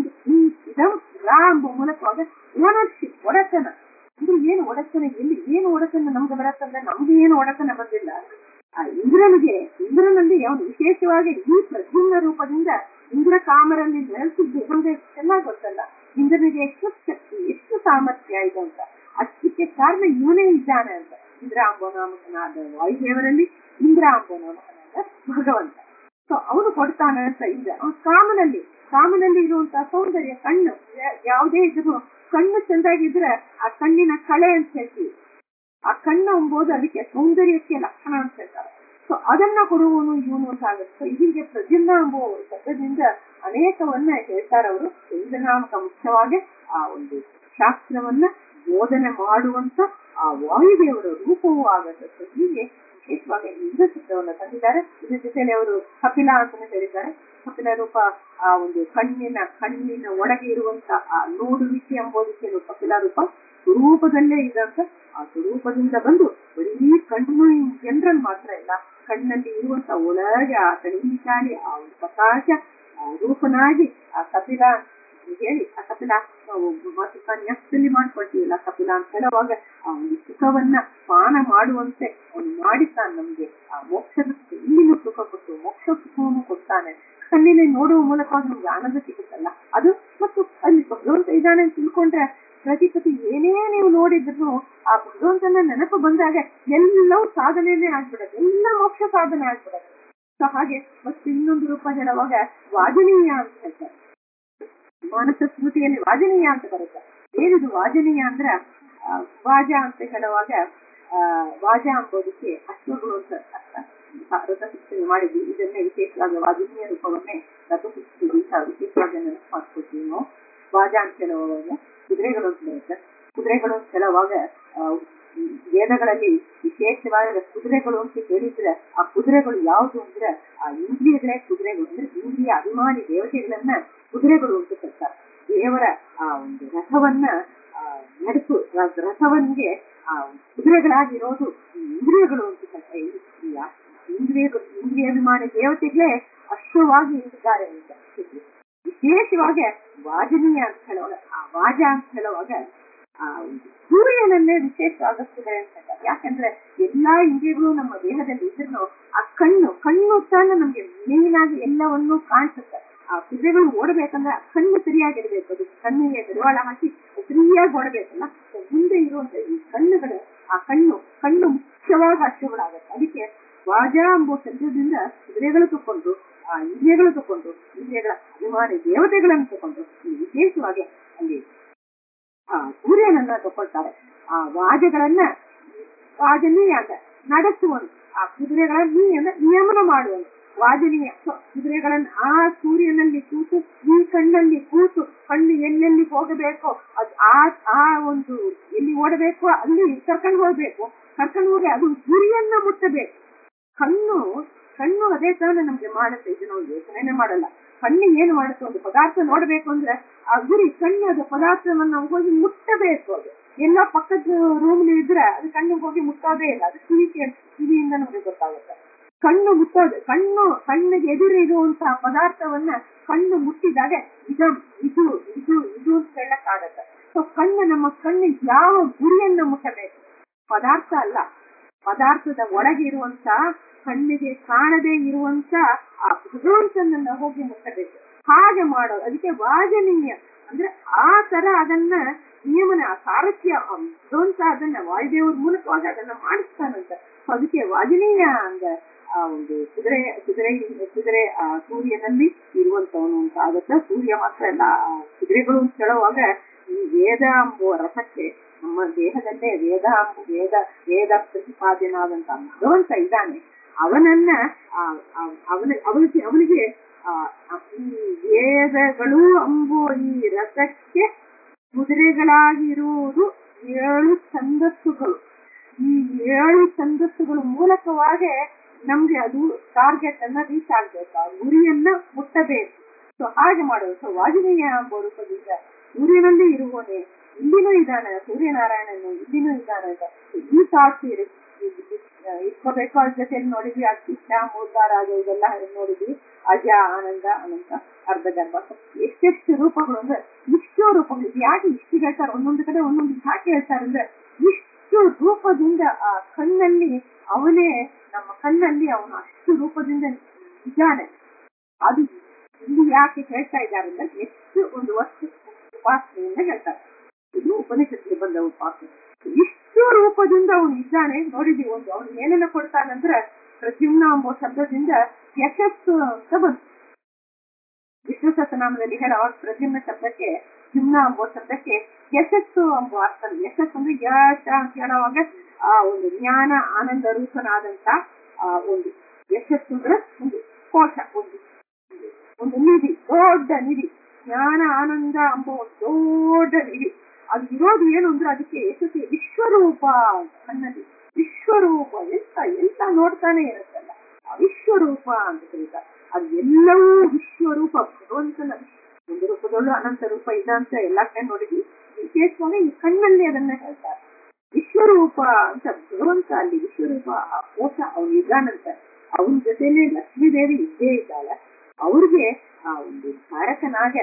A: ಇದಂ ರಾ ಎಂಬುವ ಮೂಲಕವಾಗ ಓನರ್ಶಿಪ್ ಒಡೆತನ ಅಂದ್ರೆ ಏನು ಒಡೆತನ ಎಲ್ಲಿ ಏನು ಒಡೆತನ ನಮ್ಗೆ ಬರತ್ತಂದ್ರೆ ನಮ್ಗೆ ಏನು ಒಡೆತನ ಬಂದಿಲ್ಲ ಆ ಇಂದ್ರನಿಗೆ ಇಂದ್ರನಲ್ಲಿ ಅವನು ವಿಶೇಷವಾಗಿ ಈ ಪ್ರದ್ಯುಮ್ನ ರೂಪದಿಂದ ಇಂದ್ರ ಕಾಮರಲ್ಲಿ ನೆಲೆಸಿದ್ದು ನಮ್ಗೆ ಚೆನ್ನಾಗಿ ಗೊತ್ತಲ್ಲ ಇಂದ್ರನಿಗೆ ಎಷ್ಟು ಶಕ್ತಿ ಎಷ್ಟು ಸಾಮರ್ಥ್ಯ ಇದೆ ಅಂತ ಅದಕ್ಕೆ ಕಾರಣ ಇವನೇ ಇದ್ದಾನೆ ಅಂತ ಇಂದ್ರ ಅಂಬೋನಾಮಕನಾದ ವಾಯುದೇವರಲ್ಲಿ ಇಂದ್ರ ಅಂಬೋನಾಮಕನಾದ ಭಗವಂತ ಸೊ ಅವನು ಕೊಡ್ತಾನೆ ಅಂತ ಇದೆ ಆ ಕಾಮನಲ್ಲಿ ಕಾಮನಲ್ಲಿ ಇರುವಂತಹ ಸೌಂದರ್ಯ ಕಣ್ಣು ಯಾ- ಯಾವುದೇ ಇದ್ರು ಕಣ್ಣು ಚೆಂದಾಗಿದ್ರೆ ಆ ಕಣ್ಣಿನ ಕಳೆ ಅಂತ ಹೇಳ್ತೀವಿ ಆ ಕಣ್ಣು ಎಂಬುದು ಅದಕ್ಕೆ ಸೌಂದರ್ಯಕ್ಕೆ ಲಕ್ಷಣ ಅಂತ ಹೇಳ್ತಾರೆ ಸೊ ಅದನ್ನ ಕೊಡುವವನು ಇವನು ಅಂತ ಆಗುತ್ತೆ ಹೀಗೆ ಪ್ರದ್ಯುಮ್ನ ಎಂಬುವ ಶಬ್ದದಿಂದ ಅನೇಕವನ್ನ ಹೇಳ್ತಾರೆ ಅವರು ಇಂದ್ರನಾಮಕ ಮುಖ್ಯವಾಗಿ ಆ ಒಂದು ಶಾಸ್ತ್ರವನ್ನ ಬೋಧನೆ ಮಾಡುವಂತ ಆ ವಾಯುದೇವರ ರೂಪವೂ ಆಗತ್ತೆ ಸೊ ಹೀಗೆ ವಿಶೇಷವಾಗಿ ಇಂದ್ರ ಚಿತ್ರವನ್ನ ತಂದಿದ್ದಾರೆ ಇದ್ರ ಜೊತೆಲಿ ಅವರು ಕಪಿಲ ಅಂತಾನೆ ಹೇಳಿದ್ದಾರೆ ಕಪಿಲ ರೂಪ ಆ ಒಂದು ಕಣ್ಣಿನ ಕಣ್ಣಿನ ಒಳಗೆ ಇರುವಂತ ಆ ನೋಡುವಿಕೆ ಎಂಬುದಕ್ಕೆ ಇದು ಕಪಿಲ ರೂಪ ಸ್ವರೂಪದಲ್ಲೇ ಇದಂತ ಆ ಸ್ವರೂಪದಿಂದ ಬಂದು ಬರೀ ಕಣ್ಣು ಜನರಲ್ ಮಾತ್ರ ಇಲ್ಲ ಕಣ್ಣಲ್ಲಿ ಇರುವಂತ ಒಳಗೆ ಆ ಕಣ್ಣಿಚಾಲಿ ಆ ಒಂದು ಪ್ರಕಾಶ ಆ ರೂಪನಾಗಿ ಆ ಕಪಿಲ ಅಂತ ಹೇಳಿ ಆ ಕಪಿಲ ನಾವು ಮಾತುಕನ್ಯಾಸದಲ್ಲಿ ಮಾಡ್ಕೊಳ್ತೀವಲ್ಲ ಕಪಿಲ ಅಂತ ಹೇಳುವಾಗ ಆ ಒಂದು ಸುಖವನ್ನ ಪಾನ ಮಾಡುವಂತೆ ಅವನು ಮಾಡಿದ್ದಾನೆ ನಮ್ಗೆ ಆ ಮೋಕ್ಷದ ಇಲ್ಲಿನೂ ಸುಖ ಕೊಟ್ಟು ಮೋಕ್ಷ ಸುಖವನ್ನು ಕೊಡ್ತಾನೆ ಕಣ್ಣಿನ ನೋಡುವ ಮೂಲಕವಾಗಿ ನಮ್ಗೆ ಆನಂದ ಸಿಗುತ್ತಲ್ಲ ಅದು ಮತ್ತು ಅಲ್ಲಿ ಭಗವಂತ ಇದ್ದಾನೆ ಅಂತ ತಿಳ್ಕೊಂಡ್ರೆ ಪ್ರತಿ ಪ್ರತಿ ಏನೇ ನೀವು ನೋಡಿದ್ರು ಆ ಭಗವಂತನ ನೆನಪು ಬಂದಾಗ ಎಲ್ಲವೂ ಸಾಧನೆನೇ ಆಗ್ಬಿಡತ್ತೆ ಎಲ್ಲ ಮೋಕ್ಷ ಸಾಧನೆ ಆಗ್ಬಿಡತ್ತೆ ಸೊ ಹಾಗೆ ಮತ್ತು ಇನ್ನೊಂದು ರೂಪ ಹೇಳುವಾಗ ವಾಜನೀಯ ಅಂತ ಹೇಳ್ತಾರೆ ಮಾನಸ ಸ್ಮೃತಿಯಲ್ಲಿ ವಾಜನೀಯ ಅಂತ ಬರುತ್ತೆ ಏನಿದು ವಾಜನೀಯ ಅಂದ್ರೆ ಆ, ವಾಜ ಅಂತ ಹೇಳುವಾಗ ಆ, ವಾಜ ಅಂಬೋದಕ್ಕೆ ಅಶ್ವಗಳು ಅಂತ ಅರ್ಥ ಆ, ರಥಶಿಕ್ಷಣೆ ಮಾಡಿದ್ವಿ ಇದನ್ನೇ ವಿಶೇಷವಾಗಿ ವಾಜನೀಯ ರೂಪವನ್ನೇ ರಥಶಿಕ್ಷಣೆ ದಿವಸ ವಿಶೇಷವಾಗಿ ನೆನಪು ಮಾಡ್ಕೊಳ್ತೀವಿ ನಾವು ವಾಜ ಅಂತ ಹೇಳುವಾಗ ಕುದುರೆಗಳು ಅಂತ ಬರುತ್ತೆ ಕುದುರೆಗಳು ಅಂತ ಹೇಳುವಾಗ ಆ, ಈ ವೇದಗಳಲ್ಲಿ ವಿಶೇಷವಾದ ಕುದುರೆಗಳು ಅಂತ ಹೇಳಿದ್ರೆ ಆ ಕುದುರೆಗಳು ಯಾವುದು ಅಂದ್ರೆ ಆ ಇಂದ್ರಿಯಗಳೇ ಕುದುರೆಗಳು ಅಂದ್ರೆ ಇಂದ್ರಿಯ ಅಭಿಮಾನಿ ದೇವತೆಗಳನ್ನ ಕುದುರೆಗಳು ಅಂತ ಕರ್ತಾರೆ ದೇವರ ಆ ಒಂದು ರಥವನ್ನ ಆ, ನಡೆಸು ರ- ರಥವನ್ಗೆ ಆ ಕುದುರೆಗಳಾಗಿರೋದು ಈ ಇಂದ್ರಿಯಗಳು ಅಂತ ಕರ್ತಾರೆ ಈ- ಈ ಆ ಇಂದ್ರಿಯಗಳು ಇಂದ್ರಿಯಾಭಿಮಾನಿ ದೇವತೆಗಳೇ ಅಶ್ವವಾಗಿ ಇದ್ದಾರೆ ಅಂತ ವಿಶೇಷವಾಗಿ ವಾಜನೀಯ ಅಂತ ಹೇಳುವಾಗ ಆ ವಾಜ ಅಂತ ಹೇಳುವಾಗ ಆ ಒಂದು ಸೂರ್ಯನನ್ನೇ ವಿಶೇಷವಾಗಿರ್ತದೆ ಅಂತ ಹೇಳ್ತಾರೆ ಯಾಕಂದ್ರೆ ಎಲ್ಲಾ ಇಂದ್ರಿಯಗಳು ನಮ್ಮ ದೇಹದಲ್ಲಿ ಇದ್ರು ಆ ಕಣ್ಣು ಕಣ್ಣು ತಾನೇ ನಮ್ಗೆ ಮೇನ್ ಆಗಿ ಎಲ್ಲವನ್ನೂ ಕಾಣಿಸುತ್ತೆ ಆ ಕುದುರೆಗಳು ಓಡಬೇಕಂದ್ರೆ ಆ ಕಣ್ಣು ಸರಿಯಾಗಿರ್ಬೇಕು ಅದು ಕಣ್ಣಿಗೆ ಗಡಿವಾಳ ಹಾಕಿ ಸರಿಯಾಗಿ ಓಡಬೇಕಲ್ಲ ಸೊ ಮುಂದೆ ಇರುವಂತ ಈ ಕಣ್ಣುಗಳು ಆ ಕಣ್ಣು ಕಣ್ಣು ಮುಖ್ಯವಾಗಿ ಅಶ್ವಗಳಾಗುತ್ತೆ ಅದಕ್ಕೆ ವಾಜ ಎಂಬ ಶಬ್ದದಿಂದ ಕುದುರೆಗಳು ತಕೊಂಡು ಆ ಇಂದ್ರಿಯಗಳು ತಕೊಂಡು ಇಂದ್ರಿಯಗಳ ಅಭಿಮಾನಿ ದೇವತೆಗಳನ್ನು ತಕೊಂಡು ಇಲ್ಲಿ ವಿಶೇಷವಾಗಿ ಅಲ್ಲಿ ಆ ಸೂರ್ಯನನ್ನ ತಗೊಳ್ತಾರೆ ಆ ವಾಜಗಳನ್ನ ವಾಜನೀಯ ಅಂತ ನಡೆಸುವನು ಆ ಕುದುರೆಗಳನ್ನ ನಿಯಮ ನಿಯಮನ ಮಾಡುವನು ವಾಜನೀಯ ಸೊ ಕುದುರೆಗಳನ್ನ ಆ ಸೂರ್ಯನಲ್ಲಿ ಕೂತು ಈ ಕಣ್ಣಲ್ಲಿ ಕೂತು ಕಣ್ಣು ಎಲ್ಲೆಲ್ಲಿ ಹೋಗಬೇಕೋ ಅದು ಆ ಆ ಒಂದು ಎಲ್ಲಿ ಓಡಬೇಕೋ ಅಲ್ಲಿ ಕರ್ಕೊಂಡು ಹೋಗ್ಬೇಕು ಕರ್ಕೊಂಡು ಹೋಗಿ ಅದು ಗುರಿಯನ್ನ ಮುಟ್ಟಬೇಕು ಕಣ್ಣು ಕಣ್ಣು ಅದೇ ತಾನೇ ನಮ್ಗೆ ಮಾಡುತ್ತೆ ಇದು ನಾವು ಯೋಚನೆ ಮಾಡಲ್ಲ ಕಣ್ಣು ಏನು ಮಾಡುತ್ತೆ ಒಂದು ಪದಾರ್ಥ ನೋಡ್ಬೇಕು ಅಂದ್ರೆ ಆ ಗುರಿ ಕಣ್ಣು ಅದು ಪದಾರ್ಥವನ್ನ ನಾವು ಹೋಗಿ ಮುಟ್ಟಬೇಕು ಅದು ಎಲ್ಲ ಪಕ್ಕದ ರೂಮ್ ಇದ್ರೆ ಅದು ಕಣ್ಣಿಗೆ ಹೋಗಿ ಮುಟ್ಟೋದೇ ಇಲ್ಲ ಅದು ಕಿವಿ ಕೇಳ್- ಕಿವಿಯಿಂದ ನಮ್ಗೆ ಗೊತ್ತಾಗುತ್ತೆ ಕಣ್ಣು ಮುಟ್ಟೋದು ಕಣ್ಣು ಕಣ್ಣಿಗೆ ಎದುರಿರುವಂತಹ ಪದಾರ್ಥವನ್ನ ಕಣ್ಣು ಮುಟ್ಟಿದಾಗ ಇದು ಇದು ಇದು ಇದು ಅಂತ ಹೇಳಕ್ಕಾಗತ್ತೆ ಸೊ ಕಣ್ಣು ನಮ್ಮ ಕಣ್ಣು ಯಾವ ಗುರಿಯನ್ನ ಮುಟ್ಟಬೇಕು ಪದಾರ್ಥ ಅಲ್ಲ ಪದಾರ್ಥದ ಒಳಗೆ ಇರುವಂತ ಕಣ್ಣಿಗೆ ಕಾಣದೇ ಇರುವಂತ ಆ ಭಗವಂತನನ್ನ ಹೋಗಿ ಮುಟ್ಟಬೇಕು ಹಾಗೆ ಮಾಡೋದು ಅದಕ್ಕೆ ವಾಜನೀಯ ಅಂದ್ರೆ ಆ ತರ ಅದನ್ನ ನಿಯಮನ ಆ ಸಾರಥ್ಯ ಆ ಭಗವಂತ ಅದನ್ನ ವಾಯುದೇವರ ಮೂಲಕವಾಗಿ ಅದನ್ನ ಮಾಡಿಸ್ತಾನಂತ So ಅದಕ್ಕೆ ವಾಜನೀಯ ಅಂದ ಆ ಒಂದು ಕುದುರೆ ಕುದುರೆ ಕುದುರೆ ಆ ಸೂರ್ಯನಲ್ಲಿ ಇರುವಂತವನು ಅಂತ ಆಗುತ್ತೆ ಸೂರ್ಯ ಮಾತ್ರ ಅಲ್ಲ ಆ ಕುದುರೆಗಳು ಅಂತ ಹೇಳುವಾಗ ಈ ವೇದ ಎಂಬುವ ರಥಕ್ಕೆ ನಮ್ಮ ದೇಹದಲ್ಲೇ ವೇದ ಎಂಬ- ವೇದ ವೇದ ಪ್ರತಿಪಾದ್ಯನಾದಂತ ಭಗವಂತ ಇದ್ದಾನೆ ಅವನನ್ನ ಆ, ಆ, ಅವನ ಅವನಿಗೆ ಅವನಿಗೆ ಆ, ಆ, ಈ ವೇದಗಳು ಎಂಬುವ ಈ ರಥಕ್ಕೆ ಕುದುರೆಗಳಾಗಿರುವುದು ಏಳು ಛಂದಸ್ಸುಗಳು ಈ ಏಳು ಛಂದಸ್ಸುಗಳ ಮೂಲಕವಾಗಿ ನಮ್ಗೆ ಅದು ಟಾರ್ಗೆಟ್ ಅನ್ನ ರೀಚ್ ಆಗ್ಬೇಕು ಆ ಗುರಿಯನ್ನ ಮುಟ್ಟಬೇಕು ಸೊ ಹಾಗೆ ಮಾಡೋದು ಸೊ ವಾಜನೇಯ ಎಂಬ ರೂಪದಿಂದ ಸೂರ್ಯನಲ್ಲಿ ಇರುವವನೇ ಇಲ್ಲಿನೂ ಇದ್ದಾನೆ ಸೂರ್ಯನಾರಾಯಣನು ಇಲ್ಲಿನೂ ಇದ್ದಾನೆ ಅಂತ ಈ ಥಾಟ್ಸ್ ಇಟ್ಕೋಬೇಕು ಅದ್ರ ಜೊತೆಲಿ ನೋಡಿದ್ವಿ ಅತ್ಯುಷ್ಟ ಮೂರ್ಧಾರಾಜ ಇದೆಲ್ಲ ನೋಡಿದ್ವಿ ಅಜ ಆನಂದ ಅನಂತ ಅರ್ಧ ಗರ್ಭ So ಎಷ್ಟೆಷ್ಟು ರೂಪಗಳು ಅಂದ್ರೆ ಇಷ್ಟೋ ರೂಪಗಳು ಇದು ಯಾಕೆ ಇಷ್ಟು ಹೇಳ್ತಾರೆ ಒಂದೊಂದು ಕಡೆ ಒಂದೊಂದು ಯಾಕೆ ಹೇಳ್ತಾರೆ ಅಂದ್ರೆ ಇಷ್ಟು ರೂಪದಿಂದ ಆ ಕಣ್ಣಲ್ಲಿ ಅವನೇ ನಮ್ಮ ಕಣ್ಣಲ್ಲಿ ಅವನು ಅಷ್ಟು ರೂಪದಿಂದ ಇದ್ದಾನೆ ಅದು ಇಲ್ಲಿ ಯಾಕೆ ಹೇಳ್ತಾ ಇದ್ದಾರೆ ಅಂದ್ರೆ ಎಷ್ಟು ಒಂದು ವಸ್ತು ಉಪಾಸನೆಯನ್ನ ಹೇಳ್ತಾರೆ ಇದು ಉಪನಿಷತ್ತಿಗೆ ಬಂದ ಉಪಾಸನೆ ಇಷ್ಟು ರೂಪದಿಂದ ಅವನು ಇದ್ದಾನೆ ನೋಡಿದೀವಿ ಒಂದು ಅವನು ಏನನ್ನ ಕೊಡ್ತಾನಂದ್ರೆ ಪ್ರದ್ಯುಮ್ನ ಎಂಬ ಶಬ್ದದಿಂದ ಯಶಸ್ಸು ಅಂತ ಬಂತು ವಿಷ್ಣು ಸಹಸ್ರನಾಮದಲ್ಲಿ ಹೇಳೋ ಪ್ರದ್ಯುಮ್ನ ಶಬ್ದಕ್ಕೆ ಜುಮ್ನ ಎಂಬ ಶಬ್ದಕ್ಕೆ ಯಶಸ್ಸು ಎಂಬ ಅರ್ಥ ಯಶಸ್ಸು ಅಂದ್ರೆ ಯಶ ಅಂತ ಹೇಳುವಾಗ ಆ ಒಂದು ಜ್ಞಾನ ಆನಂದ ರೂಪನಾದಂತ ಆ ಒಂದು ಯಶಸ್ಸು ಅಂದ್ರೆ ಒಂದು ಕೋಶ ಒಂದು ಒಂದು ನಿಧಿ ದೊಡ್ಡ ನಿಧಿ ಜ್ಞಾನ ಆನಂದ ಎಂಬ ಒಂದು ದೊಡ್ಡ ನಿಧಿ ಅದು ಇರೋದು ಏನು ಅಂದ್ರೆ ಅದಕ್ಕೆ ಯಶಸ್ಸು ವಿಶ್ವರೂಪ ಅನ್ನೋದು ವಿಶ್ವರೂಪ ಎಂತ ಎಂತ ನೋಡ್ತಾನೆ ಇರುತ್ತಲ್ಲ ಆ ವಿಶ್ವರೂಪ ಅಂತ ಕರೀತಾರೆ ಅದು ಎಲ್ಲವೂ ವಿಶ್ವರೂಪ ಭಗವಂತನ ಒಂದು ರೂಪದಲ್ಲೂ ಅನಂತ ರೂಪ ಇದೆ ಅಂತ ಎಲ್ಲಾ ಕಡೆ ನೋಡಿದ್ವಿ ವಿಶೇಷವಾಗಿ ಈ ಕಣ್ಣಲ್ಲಿ ಅದನ್ನ ಹೇಳ್ತಾರೆ ವಿಶ್ವರೂಪ ಅಂತ ಭಗವಂತ ಅಲ್ಲಿ ವಿಶ್ವರೂಪ ಆ ಕೋಶ ಅವನು ಇದ್ದಾನಂತ ಅವನ ಜೊತೆನೆ ಲಕ್ಷ್ಮೀದೇವಿ ಇದ್ದೇ ಇದ್ದಾಳೆ ಅವ್ರಿಗೆ ಆ ಒಂದು ಧಾರಕನಾಗ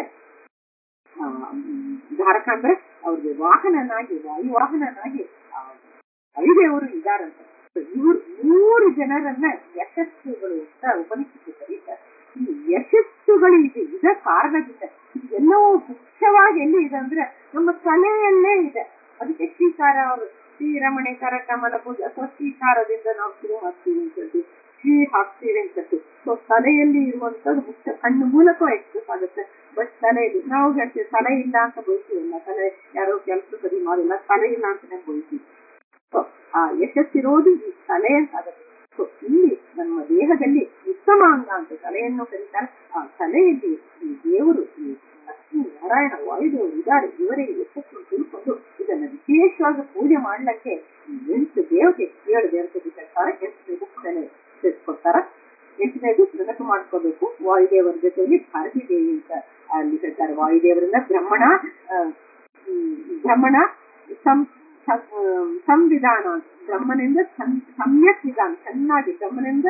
A: ಆ, ಮ್, ಧಾರಕ ಅಂದ್ರೆ ಅವ್ರಿಗೆ ವಾಹನನಾಗಿ ವಾಯು ವಾಹನನಾಗಿ ಆ, ಹರಿದೇವರು ಇದ್ದಾರಂತೆ ಇವ್ರು ಮೂರು ಜನರನ್ನ ಯಶಸ್ಸುಗಳು ಅಂತ ಉಪನಿಷತ್ತು ಕರೀತಾರೆ ಈ ಯಶಸ್ಸುಗಳು ಇದೆ ಇದ ಕಾರಣದಿಂದ ಎಲ್ಲವೂ ಮುಖ್ಯವಾಗಿ ಎಲ್ಲಿ ಇದೆ ಅಂದ್ರೆ ನಮ್ಮ ತಲೆಯಲ್ಲೇ ಇದೆ ಅದಕ್ಕೆ ಶ್ರೀಕಾರ ಅವರು ಶ್ರೀರಮಣೇಕರ ಕಮಲ ಪೂಜೆ ಅಥವಾ ಶ್ರೀಕಾರದಿಂದ ನಾವು ಶುರು ಮಾಡ್ತೀವಿ ಅಂತ ಹೇಳ್ತೀವಿ ಶ್ರೀ ಹಾಕ್ತೀವಿ ಅಂತ ಹೇಳ್ತೀವಿ ಸೊ ತಲೆಯಲ್ಲಿ ಇರುವಂತದ್ದು ಮುಖ್ಯ ಕಣ್ಣು ಮೂಲಕ ಎಕ್ಸ್ಪ್ರೆಸ್ ಆಗುತ್ತೆ ಬಟ್ ತಲೆಯಲ್ಲಿ ನಾವು ಹೇಳ್ತೀವಿ ತಲೆ ಇಲ್ಲ ಅಂತ ಬಯಸ್ತೀವಿಲ್ಲ ತಲೆ ಯಾರೋ ಕೆಲಸ ಸರಿ ಮಾಡಿಲ್ಲ ತಲೆ ಇಲ್ಲ ಅಂತಾನೆ ಬಯಸ್ತೀವಿ ಸೊ ಆ ಯಶಸ್ಸಿರೋದು ಈ ತಲೆ ಅಂತ ಆಗುತ್ತೆ ಸೊ ಇಲ್ಲಿ ನಮ್ಮ ದೇಹದಲ್ಲಿ ಉತ್ತಮ ಅಂಗ ಅಂತ ತಲೆಯನ್ನು ಕರೀತಾರೆ ಆ ತಲೆಯಲ್ಲಿ ಈ ದೇವರು ಈ ಲಕ್ಷ್ಮೀ ನಾರಾಯಣ ವಾಯುದೇವರು ಇದ್ದಾರೆ ಇವರೇ ಯಶಸ್ಸನ್ನು ತಿಳ್ಕೊಂಡು ಇದನ್ನ ವಿಶೇಷವಾಗಿ ಪೂಜೆ ಮಾಡ್ಲಿಕ್ಕೆ ಈ ಎಂಟು ದೇವತೆ ಏಳು ದೇವತೆ ಹೇಳ್ತಾರೆ ಎಂಟು ತಲೆ ಸೇರಿಸ್ಕೊಡ್ತಾರ ಎಂಟನೇದು ನೆನಪು ಮಾಡ್ಕೋಬೇಕು ವಾಯುದೇವರ ಜೊತೆಗೆ ಭಾರತೀ ದೇವಿ ಅಂತ ಅಲ್ಲಿ ಹೇಳ್ತಾರೆ ವಾಯುದೇವರಿಂದ ಬ್ರಹ್ಮಣ ಆ, ಹ್ಮ್, ಬ್ರಹ್ಮಣ ಸಂ- ಸ- ಆಮ್, ಸಂವಿಧಾನ ಅಂತ. ಬ್ರಹ್ಮನಿಂದ ಸಂ- ಸಮ್ಯಕ್ ವಿಧಾನ ಚೆನ್ನಾಗಿ ಬ್ರಹ್ಮನಿಂದ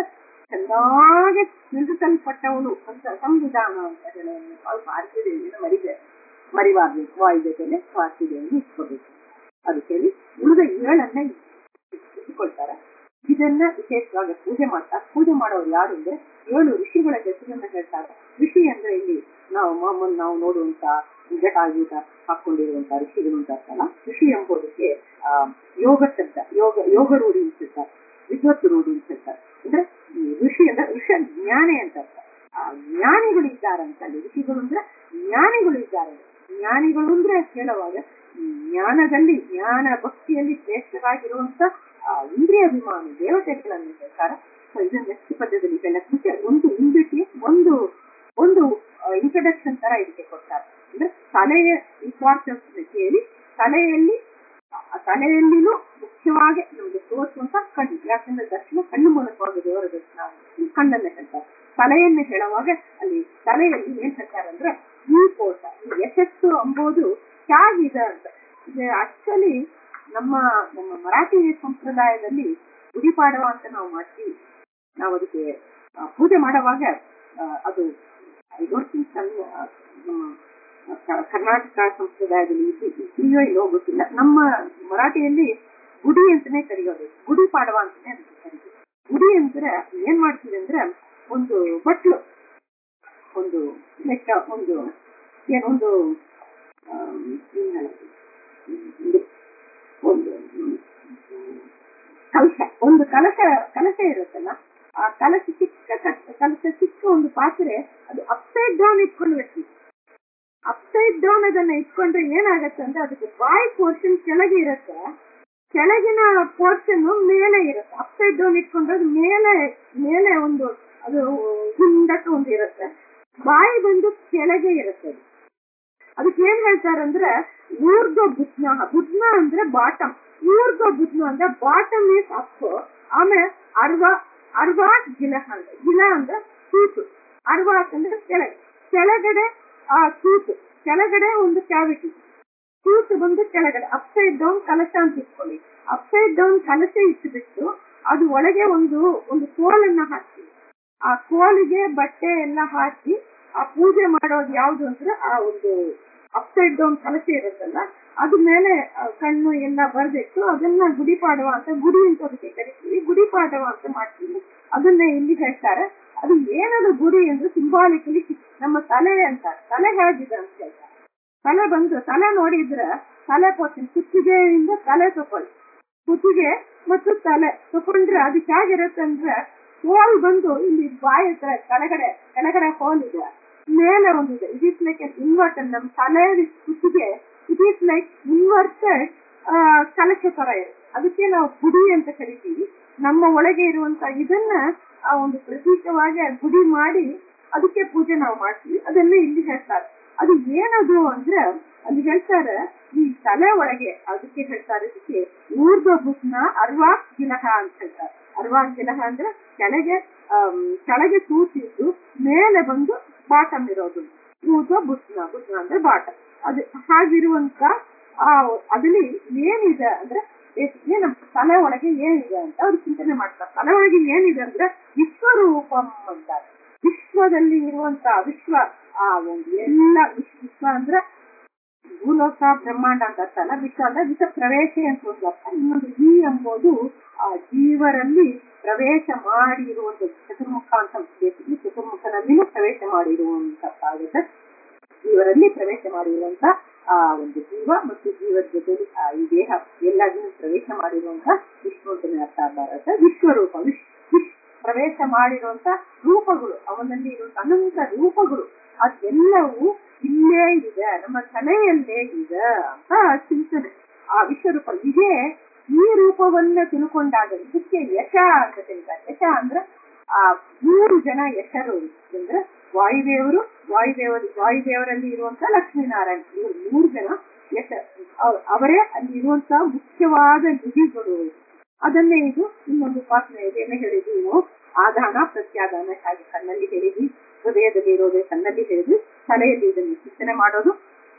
A: ಚೆನ್ನಾಗಿ ನಿಲ್ಲಿಸಲ್ಪಟ್ಟವಳು ಅಂತ ಸಂವಿಧಾನ ಅಂತ ಹೇಳೋದು ಭಾರತೀ ದೇವಿಯನ್ನು ಮರಿದೆ ಮರಿಬಾರ್ದು ವಾಯು ಜೊತೆಲೆ ಭಾರತೀ ದೇವಿಯನ್ನು ಇಟ್ಕೋಬೇಕು ಅದಕ್ಕೆ ಉಳಿದ ಏಳನ್ನ ಇಟ್ಕೊಳ್ತಾರೆ ಇದನ್ನ ವಿಶೇಷವಾಗಿ ಪೂಜೆ ಮಾಡ್ತಾರೆ ಪೂಜೆ ಮಾಡೋರು ಯಾರು ಅಂದ್ರೆ ಏಳು ಋಷಿಗಳ ಹೆಸರನ್ನ ಹೇಳ್ತಾರೆ ಋಷಿ ಅಂದ್ರೆ ಇಲ್ಲಿ ನಾವು ಮಾಮೂಲು ನಾವು ನೋಡುವಂತ ಜಟಾಜೂಟ ಹಾಕೊಂಡಿರುವಂತ ಋಷಿಗಳು ಅಂತ ಅರ್ಥಲ್ಲ ಋಷಿ ಎಂಬುದಕ್ಕೆ ಆ ಯೋಗ ಶಬ್ದ ಯೋಗ ಯೋಗ ರೂಢಿ ಅಂತಿರ್ತಾರೆ ವಿದ್ವತ್ ರೂಢಿ ಅಂತಿರ್ತಾರೆ ಅಂದ್ರೆ ಈ ಋಷಿ ಅಂದ್ರೆ ಋಷ ಜ್ಞಾನಿ ಅಂತ ಅರ್ಥ ಆ ಜ್ಞಾನಿಗಳಿದ್ದಾರಂತ ಅಲ್ಲಿ ಋಷಿಗಳು ಅಂದ್ರೆ ಜ್ಞಾನಿಗಳು ಇದ್ದಾರೆ ಜ್ಞಾನಿಗಳು ಅಂದ್ರೆ ಹೇಳುವಾಗ ಈ ಜ್ಞಾನದಲ್ಲಿ ಜ್ಞಾನ ಭಕ್ತಿಯಲ್ಲಿ ಶ್ರೇಷ್ಠರಾಗಿರುವಂತ ಆ ಇಂದ್ರಿಯಾಭಿಮಾನಿ ದೇವತೆಗಳನ್ನು ಹೇಳ್ತಾರೆ ಸೊ ಇದನ್ನ ನೆಕ್ಸ್ಟ್ ಪದ್ಯದಲ್ಲಿ ಹೇಳಕ್ ಮುಂಚೆ ಒಂದು ಇಂಬಿಟಿ ಒಂದು ಒಂದು ಇಂಟ್ರಡಕ್ಷನ್ ತರ ಇದಕ್ಕೆ ಕೊಡ್ತಾರೆ ಅಂದ್ರೆ ತಲೆಯ ಇಂಪಾರ್ಟೆನ್ಸ್ ಕೇಳಿ ತಲೆಯಲ್ಲಿ ಆ ತಲೆಯಲ್ಲಿನೂ ಮುಖ್ಯವಾಗಿ ನಮ್ಗೆ ತೋರಿಸುವಂತ ಕಣ್ಣು ಯಾಕಂದ್ರೆ ದರ್ಶನ ಕಣ್ಣು ಮೂಲಕವಾಗಿ ದೇವರ ದರ್ಶನ ಆಗುತ್ತೆ. ಕಣ್ಣನ್ನ ಹೇಳ್ತಾರೆ ತಲೆಯನ್ನು ಹೇಳುವಾಗ ಅಲ್ಲಿ ತಲೆಯಲ್ಲಿ ಏನ್ ಹೇಳ್ತಾರೆ ಅಂದ್ರೆ ಈ ಕೋಶ ಈ ಯಶಸ್ಸು ಎಂಬುದು ತ್ಯಾಗಿದೆ ಅಂತ ಇದು ಆಕ್ಚುಲಿ ನಮ್ಮ ನಮ್ಮ ಮರಾಠಿ ಸಂಪ್ರದಾಯದಲ್ಲಿ ಗುಡಿಪಾಡವ ಅಂತ ನಾವು ಮಾಡ್ತೀವಿ ನಾವು ಅದಕ್ಕೆ ಆ, ಪೂಜೆ ಮಾಡುವಾಗ ಆ, ಅದು ಐ ಡೋಂಟ್ ಥಿಂಕ್ ನಮ್ಮ ಕ- ಕರ್ನಾಟಕ ಸಂಪ್ರದಾಯದಲ್ಲಿ ಇದು ಇದೆಯೋ ಇಲ್ಲೋ ಗೊತ್ತಿಲ್ಲ ನಮ್ಮ ಮರಾಠಿಯಲ್ಲಿ ಗುಡಿ ಅಂತಾನೆ ಕರೆಯೋದು ಗುಡಿ ಪಾಡವ ಅಂತಾನೆ ಅದಕ್ಕೆ ಕರೀತೀವಿ ಗುಡಿ ಅಂದ್ರೆ ಏನ್ ಮಾಡ್ತೀವಿ ಅಂದ್ರೆ ಒಂದು ಬಟ್ಲು ಒಂದು ಲೆಕ್ಕ ಒಂದು ಏನೊಂದು ಆಮ್, ಏನ್ ಹೇಳೋದು? ಒಂದು ಒಂದು ಹ್ಮ್, ಕಲಶ ಒಂದು ಕಲಶ ಕಲಶ ಇರುತ್ತಲ್ಲ ಆ ಕಲಶ ಚಿಕ್ಕ ಕ- ಕಲಶ ಚಿಕ್ಕ ಒಂದು ಪಾತ್ರೆ ಅದು ಅಪ್ಸೈಡ್ ಡೌನ್ ಇಟ್ಕೊಂಡು ಬರ್ತೀವಿ ಅಪ್ಸೈಡ್ ಡೌನ್ ಅದನ್ನ ಇಟ್ಕೊಂಡ್ರೆ ಏನಾಗತ್ತೆ ಅಂದ್ರೆ ಅದಕ್ಕೆ ಬಾಯ್ ಪೋರ್ಷನ್ ಕೆಳಗೆ ಇರುತ್ತೆ ಕೆಳಗಿನ ಪೋರ್ಷನ್ ಮೇಲೆ ಇರುತ್ತೆ ಅಪ್ಸೈಡ್ ಡೌನ್ ಇಟ್ಕೊಂಡ್ರೆ ಅದು ಮೇಲೆ ಮೇಲೆ ಒಂದು ಅದು ಹಿಂದಕ್ಕೆ ಒಂದು ಇರುತ್ತೆ ಬಾಯಿ ಬಂದು ಕೆಳಗೆ ಇರುತ್ತೆ ಅದು. ಅದಕ್ಕೆ ಏನ್ ಹೇಳ್ತಾರಂದ್ರೆ ಊರ್ಧ್ವ ಬುದ್ನ ಬುದ್ನ ಅಂದ್ರೆ ಬಾಟಮ್ ಊರ್ಧ್ವ ಬುದ್ನ ಅಂದ್ರೆ ಬಾಟಮ್ ಈಸ್ ಅಪ್ ಆಮೇಲೆ ಅರ್ವ ಅರ್ವಾಟ್ ಗಿಲಹ ಅಂದ್ರೆ ಗಿಲ ಅಂದ್ರೆ ತೂತು ಅರ್ವಾಟ್ ಅಂದ್ರೆ ಕೆಳಗೆ ಕೆಳಗಡೆ ಆ ತೂತು ಕೆಳಗಡೆ ಒಂದು ಕ್ಯಾವಿಟಿ ತೂತು ಬಂದು ಕೆಳಗಡೆ ಅಪ್ಸೈಡ್ ಡೌನ್ ಕಲಶ ಅಂತ ಇಟ್ಕೊಳ್ಳಿ ಅಪ್ಸೈಡ್ ಡೌನ್ ಕಲಶ ಇಟ್ಟುಬಿಟ್ಟು ಅದು ಒಳಗೆ ಒಂದು ಒಂದು ಕೋಲನ್ನ ಹಾಕಿ ಆ ಕೋಲಿಗೆ ಬಟ್ಟೆ ಎಲ್ಲ ಹಾಕಿ ಆ ಪೂಜೆ ಮಾಡೋದು ಯಾವ್ದು ಅಂದ್ರೆ ಆ ಒಂದು ಅಪ್ಸೈಡ್ ಡೌನ್ ಕಲಶ ಇರುತ್ತಲ್ಲ ಅದ್ರ ಮೇಲೆ ಆ ಕಣ್ಣು ಎಲ್ಲ ಬರ್ದಿಟ್ಟು ಅದನ್ನ ಗುಡಿ ಪಾಡುವ ಅಂತ ಗುಡಿ ಅಂತ ಅದಕ್ಕೆ ಕರಿತೀವಿ ಗುಡಿ ಪಾಡುವ ಅಂತ ಮಾಡ್ತೀವಿ ಅದನ್ನ ಇಲ್ಲಿ ಹೇಳ್ತಾರೆ ಅದು ಏನದು ಗುಡಿ ಅಂದ್ರೆ ಸಿಂಬಾಲಿಕಲಿ ನಮ್ಮ ತಲೆ ಅಂತ ತಲೆ ಹೇಗಿದೆ ಅಂತ ಹೇಳ್ತಾರೆ ತಲೆ ಬಂದು ತಲೆ ನೋಡಿದ್ರೆ ತಲೆ ಕೊಡ್ತೀನಿ ಕುತ್ತಿಗೆಯಿಂದ ತಲೆ ತಗೊಳ್ಳಿ ಕುತ್ತಿಗೆ ಮತ್ತು ತಲೆ ತಕೊಂಡ್ರೆ ಅದಕ್ಕೆ ಹೇಗಿರುತ್ತೆ ಅಂದ್ರೆ ಹೋಲ್ ಬಂದು ಇಲ್ಲಿ ಬಾಯಿ ಹತ್ರ ಕೆಳಗಡೆ ಕೆಳಗಡೆ ಹೋಲ್ ಇದೆ ಮೇಲೆ ಒಂದಿದೆ ಇಟ್ ಈಸ್ ಲೈಕ್ ಇನ್ವರ್ಟೆಡ್ ನಮ್ಮ ತಲೆ ಕುತ್ತಿಗೆ ಇಟ್ ಈಸ್ ಲೈಕ್ ಇನ್ವರ್ಟೆಡ್ ಕಲಶ ತರ ಇದೆ ಅದಕ್ಕೆ ನಾವು ಗುಡಿ ಅಂತ ಕರಿತೀವಿ ನಮ್ಮ ಒಳಗೆ ಇರುವಂತ ಇದನ್ನ ಆ ಒಂದು ಪ್ರತೀಕವಾಗಿ ಗುಡಿ ಮಾಡಿ ಅದಕ್ಕೆ ಪೂಜೆ ನಾವು ಮಾಡ್ತೀವಿ ಅದನ್ನ ಇಲ್ಲಿ ಹೇಳ್ತಾರೆ ಅದು ಏನದು ಅಂದ್ರೆ ಅಲ್ಲಿ ಹೇಳ್ತಾರೆ ಈ ತಲೆ ಒಳಗೆ ಅದಕ್ಕೆ ಹೇಳ್ತಾರೆ ಇದಕ್ಕೆ ಊರ್ಧ್ವ ಭುಸ್ನ ಅರ್ವಾ ಗಿಲಹ ಅಂತ ಹೇಳ್ತಾರೆ ಅರ್ವಾ ಗಿಲಹ ಅಂದ್ರೆ ಕೆಳಗೆ ಕೆಳಗೆ ತೂತಿದ್ದು ಮೇಲೆ ಬಂದು ಬಾಟಮ್ ಇರೋದು ಊರ್ಧ್ವ ಭುಸ್ನ ಭುಸ್ನ ಅಂದ್ರೆ ಬಾಟಮ್ ಅದು ಹಾಗಿರುವಂತ ಆ ಅದಲ್ಲಿ ಏನಿದೆ ಅಂದ್ರೆ ನಮ್ಮ ತಲೆ ಒಳಗೆ ಏನಿದೆ ಅಂತ ಅವ್ರು ಚಿಂತನೆ ಮಾಡ್ತಾರೆ ತಲೆ ಒಳಗೆ ಏನಿದೆ ಅಂದ್ರೆ ವಿಶ್ವರೂಪಂ ಅಂತಾರೆ ವಿಶ್ವದಲ್ಲಿ ಇರುವಂತ ವಿಶ್ವ ಆ ಒಂದು ಎಲ್ಲ ವಿಶ್ವ ವಿಶ್ವ ಅಂದ್ರೆ ಭೂಲೋಕ ಬ್ರಹ್ಮಾಂಡ ಅಂತ ಅರ್ಥಲ್ಲ ವಿಶ್ವ ಅಂದ್ರೆ ವಿಶ್ವ ಪ್ರವೇಶ ಅಂತ ಒಂದು ಅರ್ಥ ಇನ್ನೊಂದು ಈ ಎಂಬುದು ಆ ಜೀವರಲ್ಲಿ ಪ್ರವೇಶ ಮಾಡಿರುವಂತ ಚತುರ್ಮುಖ ಅಂತ ಬೇಸಿಗೆ ಚತುರ್ಮುಖನಲ್ಲಿನೂ ಪ್ರವೇಶ ಮಾಡಿರುವಂತದ್ದಾಗುತ್ತೆ ಜೀವರಲ್ಲಿ ಪ್ರವೇಶ ಮಾಡಿರುವಂತ ಆ ಒಂದು ಜೀವ ಮತ್ತು ಜೀವದ ಜೊತೆಲಿ ಆ ಈ ದೇಹ ಎಲ್ಲದನ್ನು ಪ್ರವೇಶ ಮಾಡಿರುವಂತ ವಿಶ್ವೋತ್ತಮ ಅರ್ಥ ಬರುತ್ತೆ ವಿಶ್ವರೂಪ ವಿಶ್ ವಿಶ್ ಪ್ರವೇಶ ಮಾಡಿರುವಂತ ರೂಪಗಳು ಅವನಲ್ಲಿ ಇರುವಂತ ಅನಂತ ರೂಪಗಳು ಅದೆಲ್ಲವೂ ಇಲ್ಲೇ ಇದೆ ನಮ್ಮ ತಲೆಯಲ್ಲೇ ಇದೆ ಅಂತ ಚಿಂತನೆ ಆ ವಿಶ್ವರೂಪ ಇದೇ ಈ ರೂಪವನ್ನ ತಿಳ್ಕೊಂಡಾಗ ಇದಕ್ಕೆ ಯಶ ಅಂತ ತಿಳಿತಾರೆ ಯಶ ಅಂದ್ರೆ ಆ ಮೂರು ಜನ ಯಶರು ಅಂದ್ರೆ ವಾಯುದೇವರು ವಾಯುದೇವರು ವಾಯುದೇವರಲ್ಲಿ ಇರುವಂತ ಲಕ್ಷ್ಮೀನಾರಾಯಣ ಇವರು ಮೂರು ಜನ ಯಶ ಅವರೇ ಅಲ್ಲಿ ಇರುವಂತ ಮುಖ್ಯವಾದ ನಿಧಿಗಳು ಅದನ್ನೇ ಇದು ಇನ್ನೊಂದು ಉಪಾಸನೆ ಏನು ಹೇಳಿದ್ವಿ ನಾವು ಆದಾನ ಪ್ರತ್ಯಾದಾನ ಹಾಗೆ ಕಣ್ಣಲ್ಲಿ ಹೇಳಿದ್ವಿ ಹೃದಯದಲ್ಲಿ ಇರೋದೇ ಕಣ್ಣಲ್ಲಿ ಹೇಳಿದ್ವಿ ತಲೆಯಲ್ಲಿ ಇದನ್ನು ಚಿಂತನೆ ಮಾಡೋದು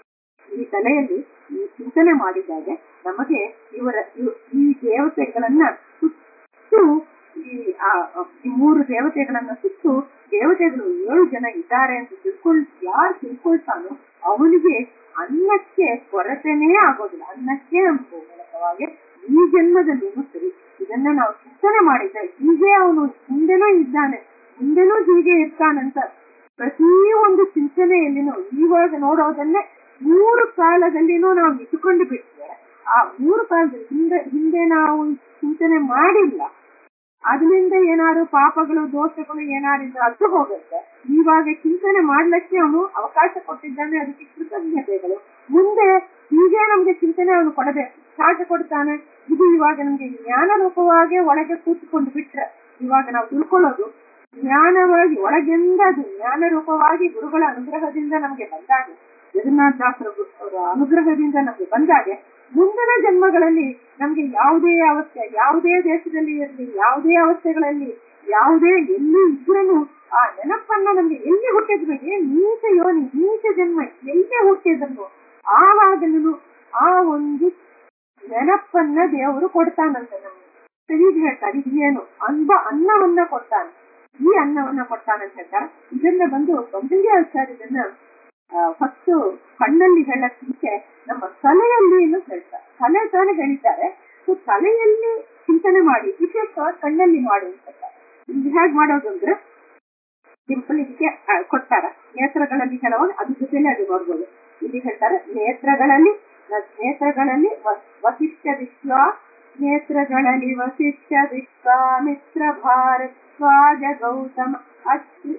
A: ಈ ತಲೆಯಲ್ಲಿ ಈ ಚಿಂತನೆ ಮಾಡಿದಾಗ ನಮಗೆ ಇವರ ಈ ದೇವತೆಗಳನ್ನ ಸುತ್ತು ಈ ಆ ಈ ಮೂರು ದೇವತೆಗಳನ್ನ ಸುತ್ತು ದೇವತೆಗಳು ಏಳು ಜನ ಇದ್ದಾರೆ ಅಂತ ತಿಳ್ಕೊಳ್ ಯಾರು ತಿಳ್ಕೊಳ್ತಾನೋ ಅವನಿಗೆ ಅನ್ನಕ್ಕೆ ಕೊರತೆನೇ ಆಗೋದಿಲ್ಲ ಅನ್ನಕ್ಕೆ ನಮ್ಗೆ ಮೂಲಕವಾಗಿ ಈ ಜನ್ಮದಲ್ಲಿನೂ ಸರಿ ಇದನ್ನ ನಾವು ಚಿಂತನೆ ಮಾಡಿದ್ರೆ ಹೀಗೆ ಅವನು ಮುಂದೆನೂ ಇದ್ದಾನೆ ಮುಂದೆನೂ ಹೀಗೆ ಇರ್ತಾನಂತ ಪ್ರತಿ ಒಂದು ಚಿಂತನೆಯಲ್ಲಿನೂ ಇವಾಗ ನೋಡೋದನ್ನೇ ಮೂರು ಕಾಲದಲ್ಲಿನೂ ನಾವು ಇಟ್ಟುಕೊಂಡು ಬಿಟ್ರೆ ಆ ಮೂರು ಕಾಲದಲ್ಲಿ ಹಿಂದೆ ಹಿಂದೆ ನಾವು ಚಿಂತನೆ ಮಾಡಿಲ್ಲ ಅದರಿಂದ ಏನಾದ್ರು ಪಾಪಗಳು ದೋಷಗಳು ಏನಾದ್ರು ಅದು ಹೋಗುತ್ತೆ ಇವಾಗ ಚಿಂತನೆ ಮಾಡ್ಲಿಕ್ಕೆ ಅವನು ಅವಕಾಶ ಕೊಟ್ಟಿದ್ದಾನೆ ಅದಕ್ಕೆ ಕೃತಜ್ಞತೆಗಳು ಮುಂದೆ ಹೀಗೆ ನಮ್ಗೆ ಚಿಂತನೆ ಅವನು ಕೊಡಬೇಕು ಸಾಧ್ಯ ಕೊಡ್ತಾನೆ ಇದು ಇವಾಗ ನಮ್ಗೆ ಜ್ಞಾನ ರೂಪವಾಗಿ ಒಳಗೆ ಕೂತ್ಕೊಂಡು ಬಿಟ್ರೆ ಇವಾಗ ನಾವು ತಿಳ್ಕೊಳ್ಳೋದು ಜ್ಞಾನವಾಗಿ ಒಳಗಿಂದ ಅದು ಜ್ಞಾನ ರೂಪವಾಗಿ ಗುರುಗಳ ಅನುಗ್ರಹದಿಂದ ನಮಗೆ ಬಂದಾಗ ಜಗನ್ನಾಥ ದಾಸರ ಅವರ ಅನುಗ್ರಹದಿಂದ ನಮಗೆ ಬಂದಾಗೆ ಮುಂದಿನ ಜನ್ಮಗಳಲ್ಲಿ ನಮ್ಗೆ ಯಾವುದೇ ಅವಸ್ಥೆ ಯಾವುದೇ ದೇಶದಲ್ಲಿ ಇರಲಿ ಯಾವುದೇ ಅವಸ್ಥೆಗಳಲ್ಲಿ ಯಾವುದೇ ಎಲ್ಲಿ ಇದ್ರೂ ಆ ನೆನಪನ್ನ ನಮ್ಗೆ ಎಲ್ಲಿ ಹುಟ್ಟಿದ್ರು ಏನ್ ನೀಚ ಯೋನಿ ನೀಚ ಜನ್ಮ ಎಲ್ಲೇ ಹುಟ್ಟಿದ್ರು ಆವಾಗಲೂ ಆ ಒಂದು ನೆನಪನ್ನ ದೇವರು ಕೊಡ್ತಾನಂತೆ ನಮ್ಗೆ ಹೀಗೆ ಹೇಳ್ತಾರೆ ಇದೇನು ಅನ್ಬ ಅನ್ನವನ್ನ ಕೊಡ್ತಾನೆ ಈ ಅನ್ನವನ್ನ ಕೊಡ್ತಾನಂತ ಹೇಳ್ತಾರೆ ಇದನ್ನ ಬಂದು ಬಂದಿಗೆ ಆಚಾರ್ಯ ಇದನ್ನ ಫಸ್ಟ್ ಕಣ್ಣಲ್ಲಿ ಹೇಳಕ್ಕೆ ನಮ್ಮ ತಲೆಯಲ್ಲಿ ಹೇಳ್ತಾರೆ ತಲೆ ತಾನೇ ಹೇಳಿದ್ದಾರೆ ಸೊ ತಲೆಯಲ್ಲಿ ಚಿಂತನೆ ಮಾಡಿ ವಿಶೇಷವಾಗಿ ಕಣ್ಣಲ್ಲಿ ಮಾಡಿ ಅಂತ ಇದು ಹೇಗ್ ಮಾಡೋದು ಅಂದ್ರೆ ಸಿಂಪಲ್ ಇದಕ್ಕೆ ಕೊಡ್ತಾರ ನೇತ್ರಗಳಲ್ಲಿ ಕೆಲವಾಗ ಅದ್ರ ಜೊತೆಲೆ ಅದು ನೋಡ್ಬೋದು ಇಲ್ಲಿ ಹೇಳ್ತಾರೆ ನೇತ್ರಗಳಲ್ಲಿ ನೇತ್ರಗಳಲ್ಲಿ ವಸಿಷ್ಠ ವಿಶ್ವ ನೇತ್ರಗಳಲ್ಲಿ ವಸಿಷ್ಠ ವಿಶ್ವಾಮಿತ್ರ ಭಾರತ್ವಾಜ ಗೌತಮ ಅತ್ರಿ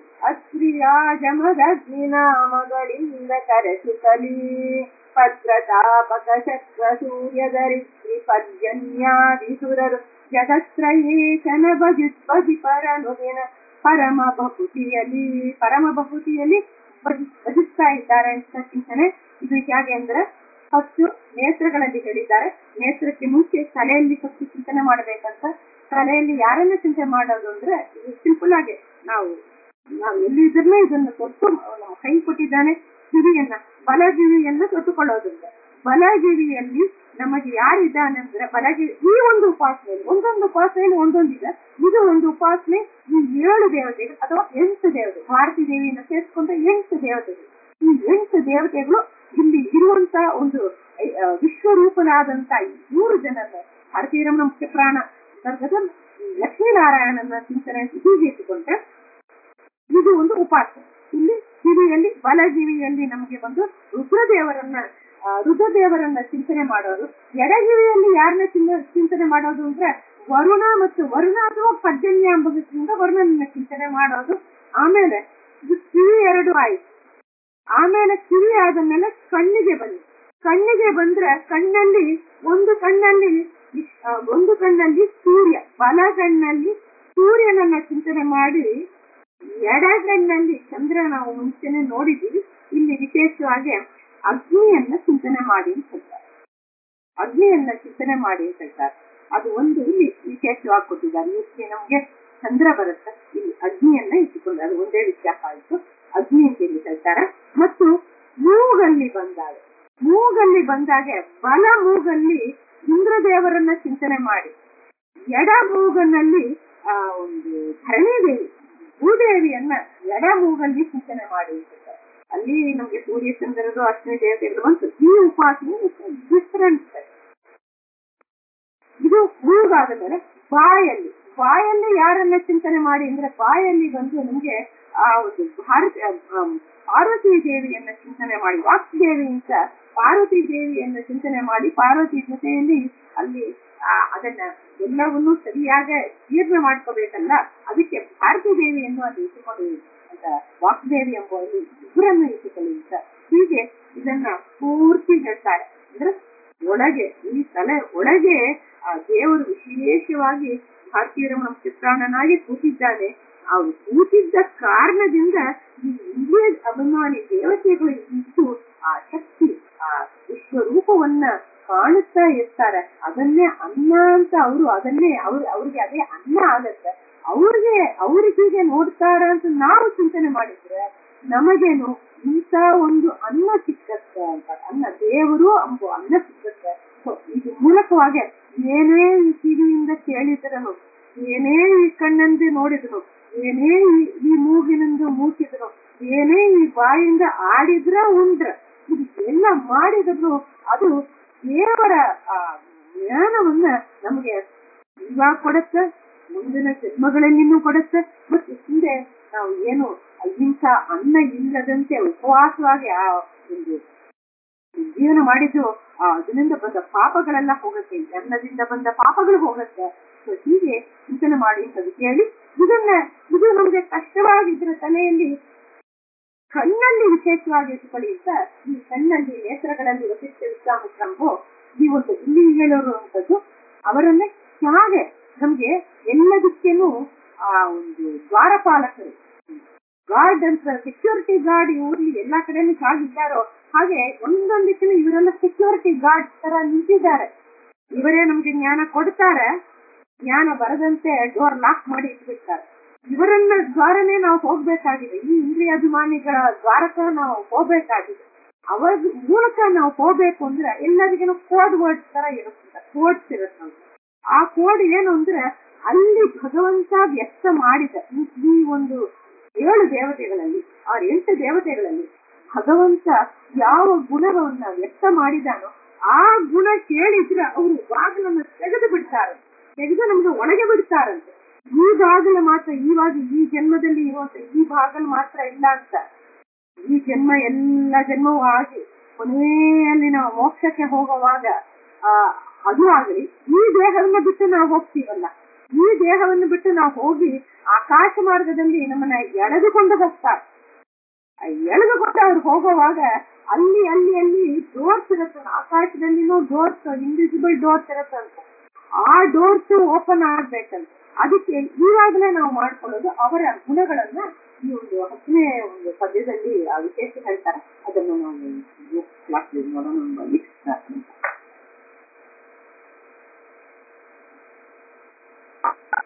A: ಅತ್ರಿಯಾಜಮದಗ್ನಿನಾಮಗಳಿಂದ ಕರೆಸುತ್ತಲೀ ಪತ್ರತಾಪಕ ಚಕ್ರ ಸೂರ್ಯಧರಿತ್ರಿ ಪರ್ಜನ್ಯಾದಿಸುರರು ಜಗತ್ರಯೇಶನ ಭಜುತ್ಪದಿ ಪರನುದಿನ ಪರಮ ಬಹುತಿಯಲ್ಲಿ ಪರಮ ಬಹುತಿಯಲ್ಲಿ ಭಜಿಸ್ತಾ ಇದ್ದಾರೆ ಅಂತ ಚಿಂತನೆ ಇದು ಹೇಗೆ ಅಂದ್ರೆ ಫಸ್ಟ್ ನೇತ್ರಗಳಲ್ಲಿ ಹೇಳಿದ್ದಾರೆ ನೇತ್ರಕ್ಕೆ ಮುಂಚೆ ತಲೆಯಲ್ಲಿ ಫಸ್ಟ್ ಚಿಂತನೆ ಮಾಡಬೇಕಂತ ತಲೆಯಲ್ಲಿ ಯಾರನ್ನ ಚಿಂತನೆ ಮಾಡೋದು ಅಂದ್ರೆ ಇದು ಸಿಂಪಲ್ ಆಗಿ ನಾವು ನಾವು ಎಲ್ಲಿದ್ರೂ ಇದನ್ನು ತೊಟ್ಟು ನಮ್ಮ ಕೈ ಕೊಟ್ಟಿದ್ದಾನೆ ಕಿವಿಯನ್ನ ಬಲಗಿವಿಯನ್ನ ತೊಟ್ಟುಕೊಳ್ಳೋದ್ರಿಂದ ಬಲಗಿವಿಯಲ್ಲಿ ನಮಗೆ ಯಾರಿದ್ದಾನೆ ಅಂದ್ರೆ ಬಲಗಿವಿ ಈ ಒಂದು ಉಪಾಸನೆಯಲ್ಲಿ ಒಂದೊಂದು ಉಪಾಸನೆಯಲ್ಲಿ ಒಂದೊಂದಿದೆ ಇದು ಒಂದು ಉಪಾಸನೆ ಈ ಏಳು ದೇವತೆಗಳು ಅಥವಾ ಎಂಟು ದೇವತೆಗಳು ಭಾರತೀ ದೇವಿಯನ್ನು ಸೇರಿಸ್ಕೊಂಡ್ರೆ ಎಂಟು ದೇವತೆಗಳು ಈ ಎಂಟು ದೇವತೆಗಳು ಇಲ್ಲಿ ಇರುವಂತ ಒಂದು ವಿಶ್ವರೂಪನಾದಂತ ಈ ಮೂರು ಜನರ ಭಾರತೀಯರಮಣ ಮುಖ್ಯ ಪ್ರಾಣ ವರ್ಗದ ಲಕ್ಷ್ಮೀನಾರಾಯಣನ ಚಿಂತನೆ ಹೀಗೆ ಇಟ್ಟುಕೊಂಡ್ರೆ ಬಲಗಿವಿಯಲ್ಲಿ ನಮಗೆ ಬಂದು ರುದ್ರದೇವರನ್ನ ಆ, ರುದ್ರದೇವರನ್ನ ಚಿಂತನೆ ಮಾಡೋದು ಎಡಗಿವಿಯಲ್ಲಿ ಯಾರನ್ನ ಚಿಂತ- ಚಿಂತನೆ ಮಾಡೋದು ಅಂದ್ರೆ ವರುಣ ಮತ್ತು ವರುಣ ಅಥವಾ ಪರ್ಜನ್ಯ ಎಂಬುದರಿಂದ ವರುಣನ ಚಿಂತನೆ ಮಾಡೋದು ಆಮೇಲೆ ಇದು ಕಿವಿ ಎರಡು ಆಯ್ತು ಆಮೇಲೆ ಕಿವಿ ಆದ ಮೇಲೆ ಕಣ್ಣಿಗೆ ಬನ್ನಿ ಕಣ್ಣಿಗೆ ಬಂದ್ರೆ ಕಣ್ಣಲ್ಲಿ ಒಂದು ಕಣ್ಣಲ್ಲಿ ಇಶ್- ಆ, ಒಂದು ಕಣ್ಣಲ್ಲಿ ಸೂರ್ಯ ಬಲ ಕಣ್ಣಲ್ಲಿ ಸೂರ್ಯನನ್ನ ಚಿಂತನೆ ಮಾಡಿ ಎಡಗಣ್ಣಲ್ಲಿ ಚಂದ್ರ ನಾವು ಮುಂಚೆನೆ ನೋಡಿದ್ದೀವಿ ಇಲ್ಲಿ ವಿಶೇಷವಾಗಿ ಅಗ್ನಿಯನ್ನ ಚಿಂತನೆ ಮಾಡಿ ಅಂತ ಹೇಳ್ತಾರೆ ಅಗ್ನಿಯನ್ನ ಚಿಂತನೆ ಮಾಡಿ ಅಂತ ಹೇಳ್ತಾರೆ ಅದು ಒಂದು ಇಲ್ಲಿ ವಿಶೇಷವಾಗಿ ಕೊಟ್ಟಿದ್ದಾರೆ ಇಲ್ಲಿ ನಮ್ಗೆ ಚಂದ್ರ ಬರುತ್ತೆ ಇಲ್ಲಿ ಅಗ್ನಿಯನ್ನ ಇಟ್ಟುಕೊಂಡು ಅದು ಒಂದೇ ವ್ಯತ್ಯಾಸ ಆಯ್ತು ಅಗ್ನಿ ಅಂತ ಇಲ್ಲಿ ಹೇಳ್ತಾರೆ ಮತ್ತು ಮೂಗಲ್ಲಿ ಬಂದಾಗ ಮೂಗಲ್ಲಿ ಬಂದಾಗ ಬಲ ಮೂಗಲ್ಲಿ ಇಂದ್ರದೇವರನ್ನ ಚಿಂತನೆ ಮಾಡಿ ಎಡ ಮೂಗನಲ್ಲಿ ಆ ಒಂದು ಧರಣಿದೇವಿ ಭೂದೇವಿಯನ್ನ ಎಡ ಮೂಗಲ್ಲಿ ಚಿಂತನೆ ಮಾಡಿ ಅಂತ ಹೇಳ್ತಾರೆ. ಅಲ್ಲಿ ನಮ್ಗೆ ಸೂರ್ಯ ಚಂದ್ರರು ಅಶ್ವಿನಿ ದೇವತೆಗಳು ಬಂತು ಈ ಉಪಾಸನೆ ಡಿಫರೆಂಟ್ ಇದು ಮೂಗಾದ ಮೇಲೆ ಬಾಯಲ್ಲಿ ಬಾಯಲ್ಲಿ ಯಾರನ್ನ ಚಿಂತನೆ ಮಾಡಿ ಅಂದ್ರೆ ಬಾಯಲ್ಲಿ ಬಂದು ನಮ್ಗೆ ಆ ಒಂದು ಭಾರತ ಆಮ್, ಪಾರ್ವತಿ ದೇವಿಯನ್ನ ಚಿಂತನೆ ಮಾಡಿ ವಾಸುದೇವಿ ಅಂತ ಪಾರ್ವತಿ ದೇವಿಯನ್ನ ಚಿಂತನೆ ಮಾಡಿ ಪಾರ್ವತಿ ಜೊತೆಯಲ್ಲಿ ಅಲ್ಲಿ ಆ, ಅದನ್ನ ಎಲ್ಲವನ್ನೂ ಸರಿಯಾಗಿ ಜೀರ್ಣ ಮಾಡ್ಕೋಬೇಕಲ್ಲ ಅದಕ್ಕೆ ಭಾರತಿ ದೇವಿಯನ್ನು ಅಲ್ಲಿ ಇಟ್ಟುಕೊಳ್ಳಿ ಅಂತ ವಾಸುದೇವಿ ಎಂಬ ಅಲ್ಲಿ ಇಬ್ಬರನ್ನು ಇಟ್ಟುಕೊಳ್ಳಿ ಅಂತ ಹೀಗೆ ಇದನ್ನ ಪೂರ್ತಿ ಹೇಳ್ತಾರೆ ಅಂದ್ರೆ ಒಳಗೆ ಈ ತಲೆ ಒಳಗೆ ಆ ದೇವರು ವಿಶೇಷವಾಗಿ ಭಾರತೀಯರಮಣ ಚಿತ್ರಾನ್ನನಾಗಿ ಕೂತಿದ್ದಾನೆ ಅವರು ಕೂತಿದ್ದ ಕಾರಣದಿಂದ ಈ ಇಂದ್ರಿಯ ಅಭಿಮಾನಿ ದೇವತೆಗಳು ಇದ್ದು ಆ ಶಕ್ತಿ ಆ ವಿಶ್ವರೂಪವನ್ನ ಕಾಣುತ್ತಾ ಇರ್ತಾರೆ ಅದನ್ನೇ ಅನ್ನ ಅಂತ ಅವರು ಅದನ್ನೇ ಅವ್ರ ಅವ್ರಿಗೆ ಅದೇ ಅನ್ನ ಆಗತ್ತೆ ಅವ್ರಿಗೆ ಅವ್ರಿಗೆ ನೋಡ್ತಾರ ಅಂತ ನಾವು ಚಿಂತನೆ ಮಾಡಿದ್ರೆ ನಮಗೇನು ಇಂಥ ಒಂದು ಅನ್ನ ಸಿಕ್ಕತ್ತೆ ಅಂತ ಅನ್ನ ದೇವರು ಅಂಬ ಅನ್ನ ಸಿಕ್ಕತ್ತೆ ಸೊ ಇದು ಮೂಲಕವಾಗಿ ಏನೇ ಈ ಕಿವಿಯಿಂದ ಕೇಳಿದ್ರನು ಏನೇ ಈ ಕಣ್ಣಂದು ನೋಡಿದ್ರು ಏನೇ ಈ- ಈ ಮೂಗಿನಿಂದ ಮೂಕಿದ್ರು ಏನೇ ಈ ಬಾಯಿಂದ ಆಡಿದ್ರ ಉಂಡ್ರ ಇದು ಎಲ್ಲ ಮಾಡಿದ್ರು ಅದು ದೇವರ ಆ ಜ್ಞಾನವನ್ನ ನಮಗೆ ಇವಾಗ ಕೊಡುತ್ತೆ ಮುಂದಿನ ಜನ್ಮಗಳಲ್ಲಿನೂ ಕೊಡುತ್ತೆ ಮತ್ತು ಹಿಂದೆ ನಾವು ಏನು ಇಂಥ ಅನ್ನ ಇಲ್ಲದಂತೆ ಉಪವಾಸವಾಗಿ ಆ ಒಂದು ಜೀವನ ಮಾಡಿದ್ದು ಆ ಅದರಿಂದ ಬಂದ ಪಾಪಗಳೆಲ್ಲ ಹೋಗುತ್ತೆ ಈ ಅನ್ನದಿಂದ ಬಂದ ಪಾಪಗಳು ಹೋಗುತ್ತೆ ಸೊ ಹೀಗೆ ಚಿಂತನೆ ಮಾಡಿ ಅಂತ ಕೇಳಿ ಇದನ್ನ ಇದು ನಮ್ಗೆ ಕಷ್ಟವಾಗಿದ್ರ ತಲೆಯಲ್ಲಿ ಕಣ್ಣಲ್ಲಿ ವಿಶೇಷವಾಗಿ ಇಟ್ಕೊಳ್ಳಿ ಅಂತ ಈ ಕಣ್ಣಲ್ಲಿ ನೇತ್ರಗಳಲ್ಲಿ ವಸಿಷ್ಠ ವಿಶ್ವಾಮಿತ್ರಂಬು ಈ ಒಂದು ಇಲ್ಲಿ ಹೇಳುವಂಥದ್ದು ಅವರನ್ನೇ ಹಾಗೆ ನಮ್ಗೆ ಎಲ್ಲದಕ್ಕೇನು ಆ ಒಂದು ದ್ವಾರಪಾಲಕರು ಗಾರ್ಡ್ ಅಂತ ಸೆಕ್ಯೂರಿಟಿ ಗಾರ್ಡ್ ಊರ್ಲಿ ಎಲ್ಲಾ ಕಡೆನೂ ಹಾಗಿದ್ದಾರೋ ಹಾಗೆ ಒಂದೊಂದಕ್ಕೆ ಇವರೆಲ್ಲ ಸೆಕ್ಯೂರಿಟಿ ಗಾರ್ಡ್ ತರ ನಿಂತಿದ್ದಾರೆ ಇವರೇ ನಮ್ಗೆ ಜ್ಞಾನ ಕೊಡ್ತಾರೆ ಜ್ಞಾನ ಬರದಂತೆ ಡೋರ್ ಲಾಕ್ ಮಾಡಿ ಇಟ್ಬಿಡ್ತಾರೆ ಇವರನ್ನ ದ್ವಾರನೇ ನಾವು ಹೋಗ್ಬೇಕಾಗಿದೆ ಈ ಇಂದ್ರಿಯಾಭಿಮಾನಿಗಳ ದ್ವಾರಕ ನಾವು ಹೋಗ್ಬೇಕಾಗಿದೆ ಅವರ ಮೂಲಕ ನಾವು ಹೋಗ್ಬೇಕು ಅಂದ್ರೆ ಎಲ್ಲರಿಗೂ ಕೋಡ್ ವರ್ಡ್ಸ್ ತರ ಇರುತ್ತೆ ಕೋಡ್ಸ್ ಇರುತ್ತೆ ಆ ಕೋಡ್ ಏನು ಅಂದ್ರೆ ಅಲ್ಲಿ ಭಗವಂತ ವ್ಯಕ್ತ ಮಾಡಿದ ಈ- ಈ ಒಂದು ಏಳು ದೇವತೆಗಳಲ್ಲಿ ಆ ಎಂಟು ದೇವತೆಗಳಲ್ಲಿ ಭಗವಂತ ಯಾವ ಗುಣವನ್ನ ವ್ಯಕ್ತ ಮಾಡಿದಾನೋ ಆ ಗುಣ ಕೇಳಿದ್ರೆ ಅವರು ಬಾಗಿಲನ್ನ ತೆಗೆದು ಬಿಡ್ತಾರೆ ತೆಗೆದು ನಮ್ಗೆ ಒಳಗೆ ಬಿಡ್ತಾರಂತೆ ಈ ಬಾಗಿಲು ಮಾತ್ರ ಇವಾಗ ಈ ಜನ್ಮದಲ್ಲಿ ಇರುವಂತ ಈ ಬಾಗಿಲು ಮಾತ್ರ ಇಲ್ಲ ಅಂತ ಈ ಜನ್ಮ ಎಲ್ಲ ಜನ್ಮವೂ ಆಗಿ ಕೊನೆಯಲ್ಲಿ ನಾವು ಮೋಕ್ಷಕ್ಕೆ ಹೋಗುವಾಗ ಆ ಅದು ಆಗಲಿ ಈ ದೇಹವನ್ನ ಬಿಟ್ಟು ನಾವು ಹೋಗ್ತೀವಲ್ಲ ಈ ದೇಹವನ್ನು ಬಿಟ್ಟು ನಾವು ಹೋಗಿ ಆಕಾಶ ಮಾರ್ಗದಲ್ಲಿ ನಮ್ಮನ್ನ ಎಳೆದುಕೊಂಡು ಹೋಗ್ತಾರೆ ಆ ಎಳೆದುಕೊಂಡು ಅವ್ರು ಹೋಗುವಾಗ ಅಲ್ಲಿ ಅಲ್ಲಿ ಅಲ್ಲಿ ಡೋರ್ಸ್ ಇರುತ್ತೆ ಆಕಾಶದಲ್ಲಿನೂ ಡೋರ್ಸ್ ಇನ್ವಿಸಿಬಲ್ ಡೋರ್ಸ್ ಇರುತ್ತಂತೆ ಆ ಡೋರ್ಸ್ ಓಪನ್ ಆಗ್ಬೇಕಂತ ಅದಕ್ಕೆ ಈವಾಗಲೇ ನಾವು ಮಾಡ್ಕೊಳ್ಳೋದು ಅವರ ಗುಣಗಳನ್ನ ಈ ಒಂದು ಹತ್ತನೇ ಒಂದು ಪದ್ಯದಲ್ಲಿ ಆ ವಿಶೇಷ ಹೇಳ್ತಾರೆ ಅದನ್ನು ನಾವು ಕ್ಲಾಸ್ ನೋಡೋಣ ನೆಕ್ಸ್ಟ್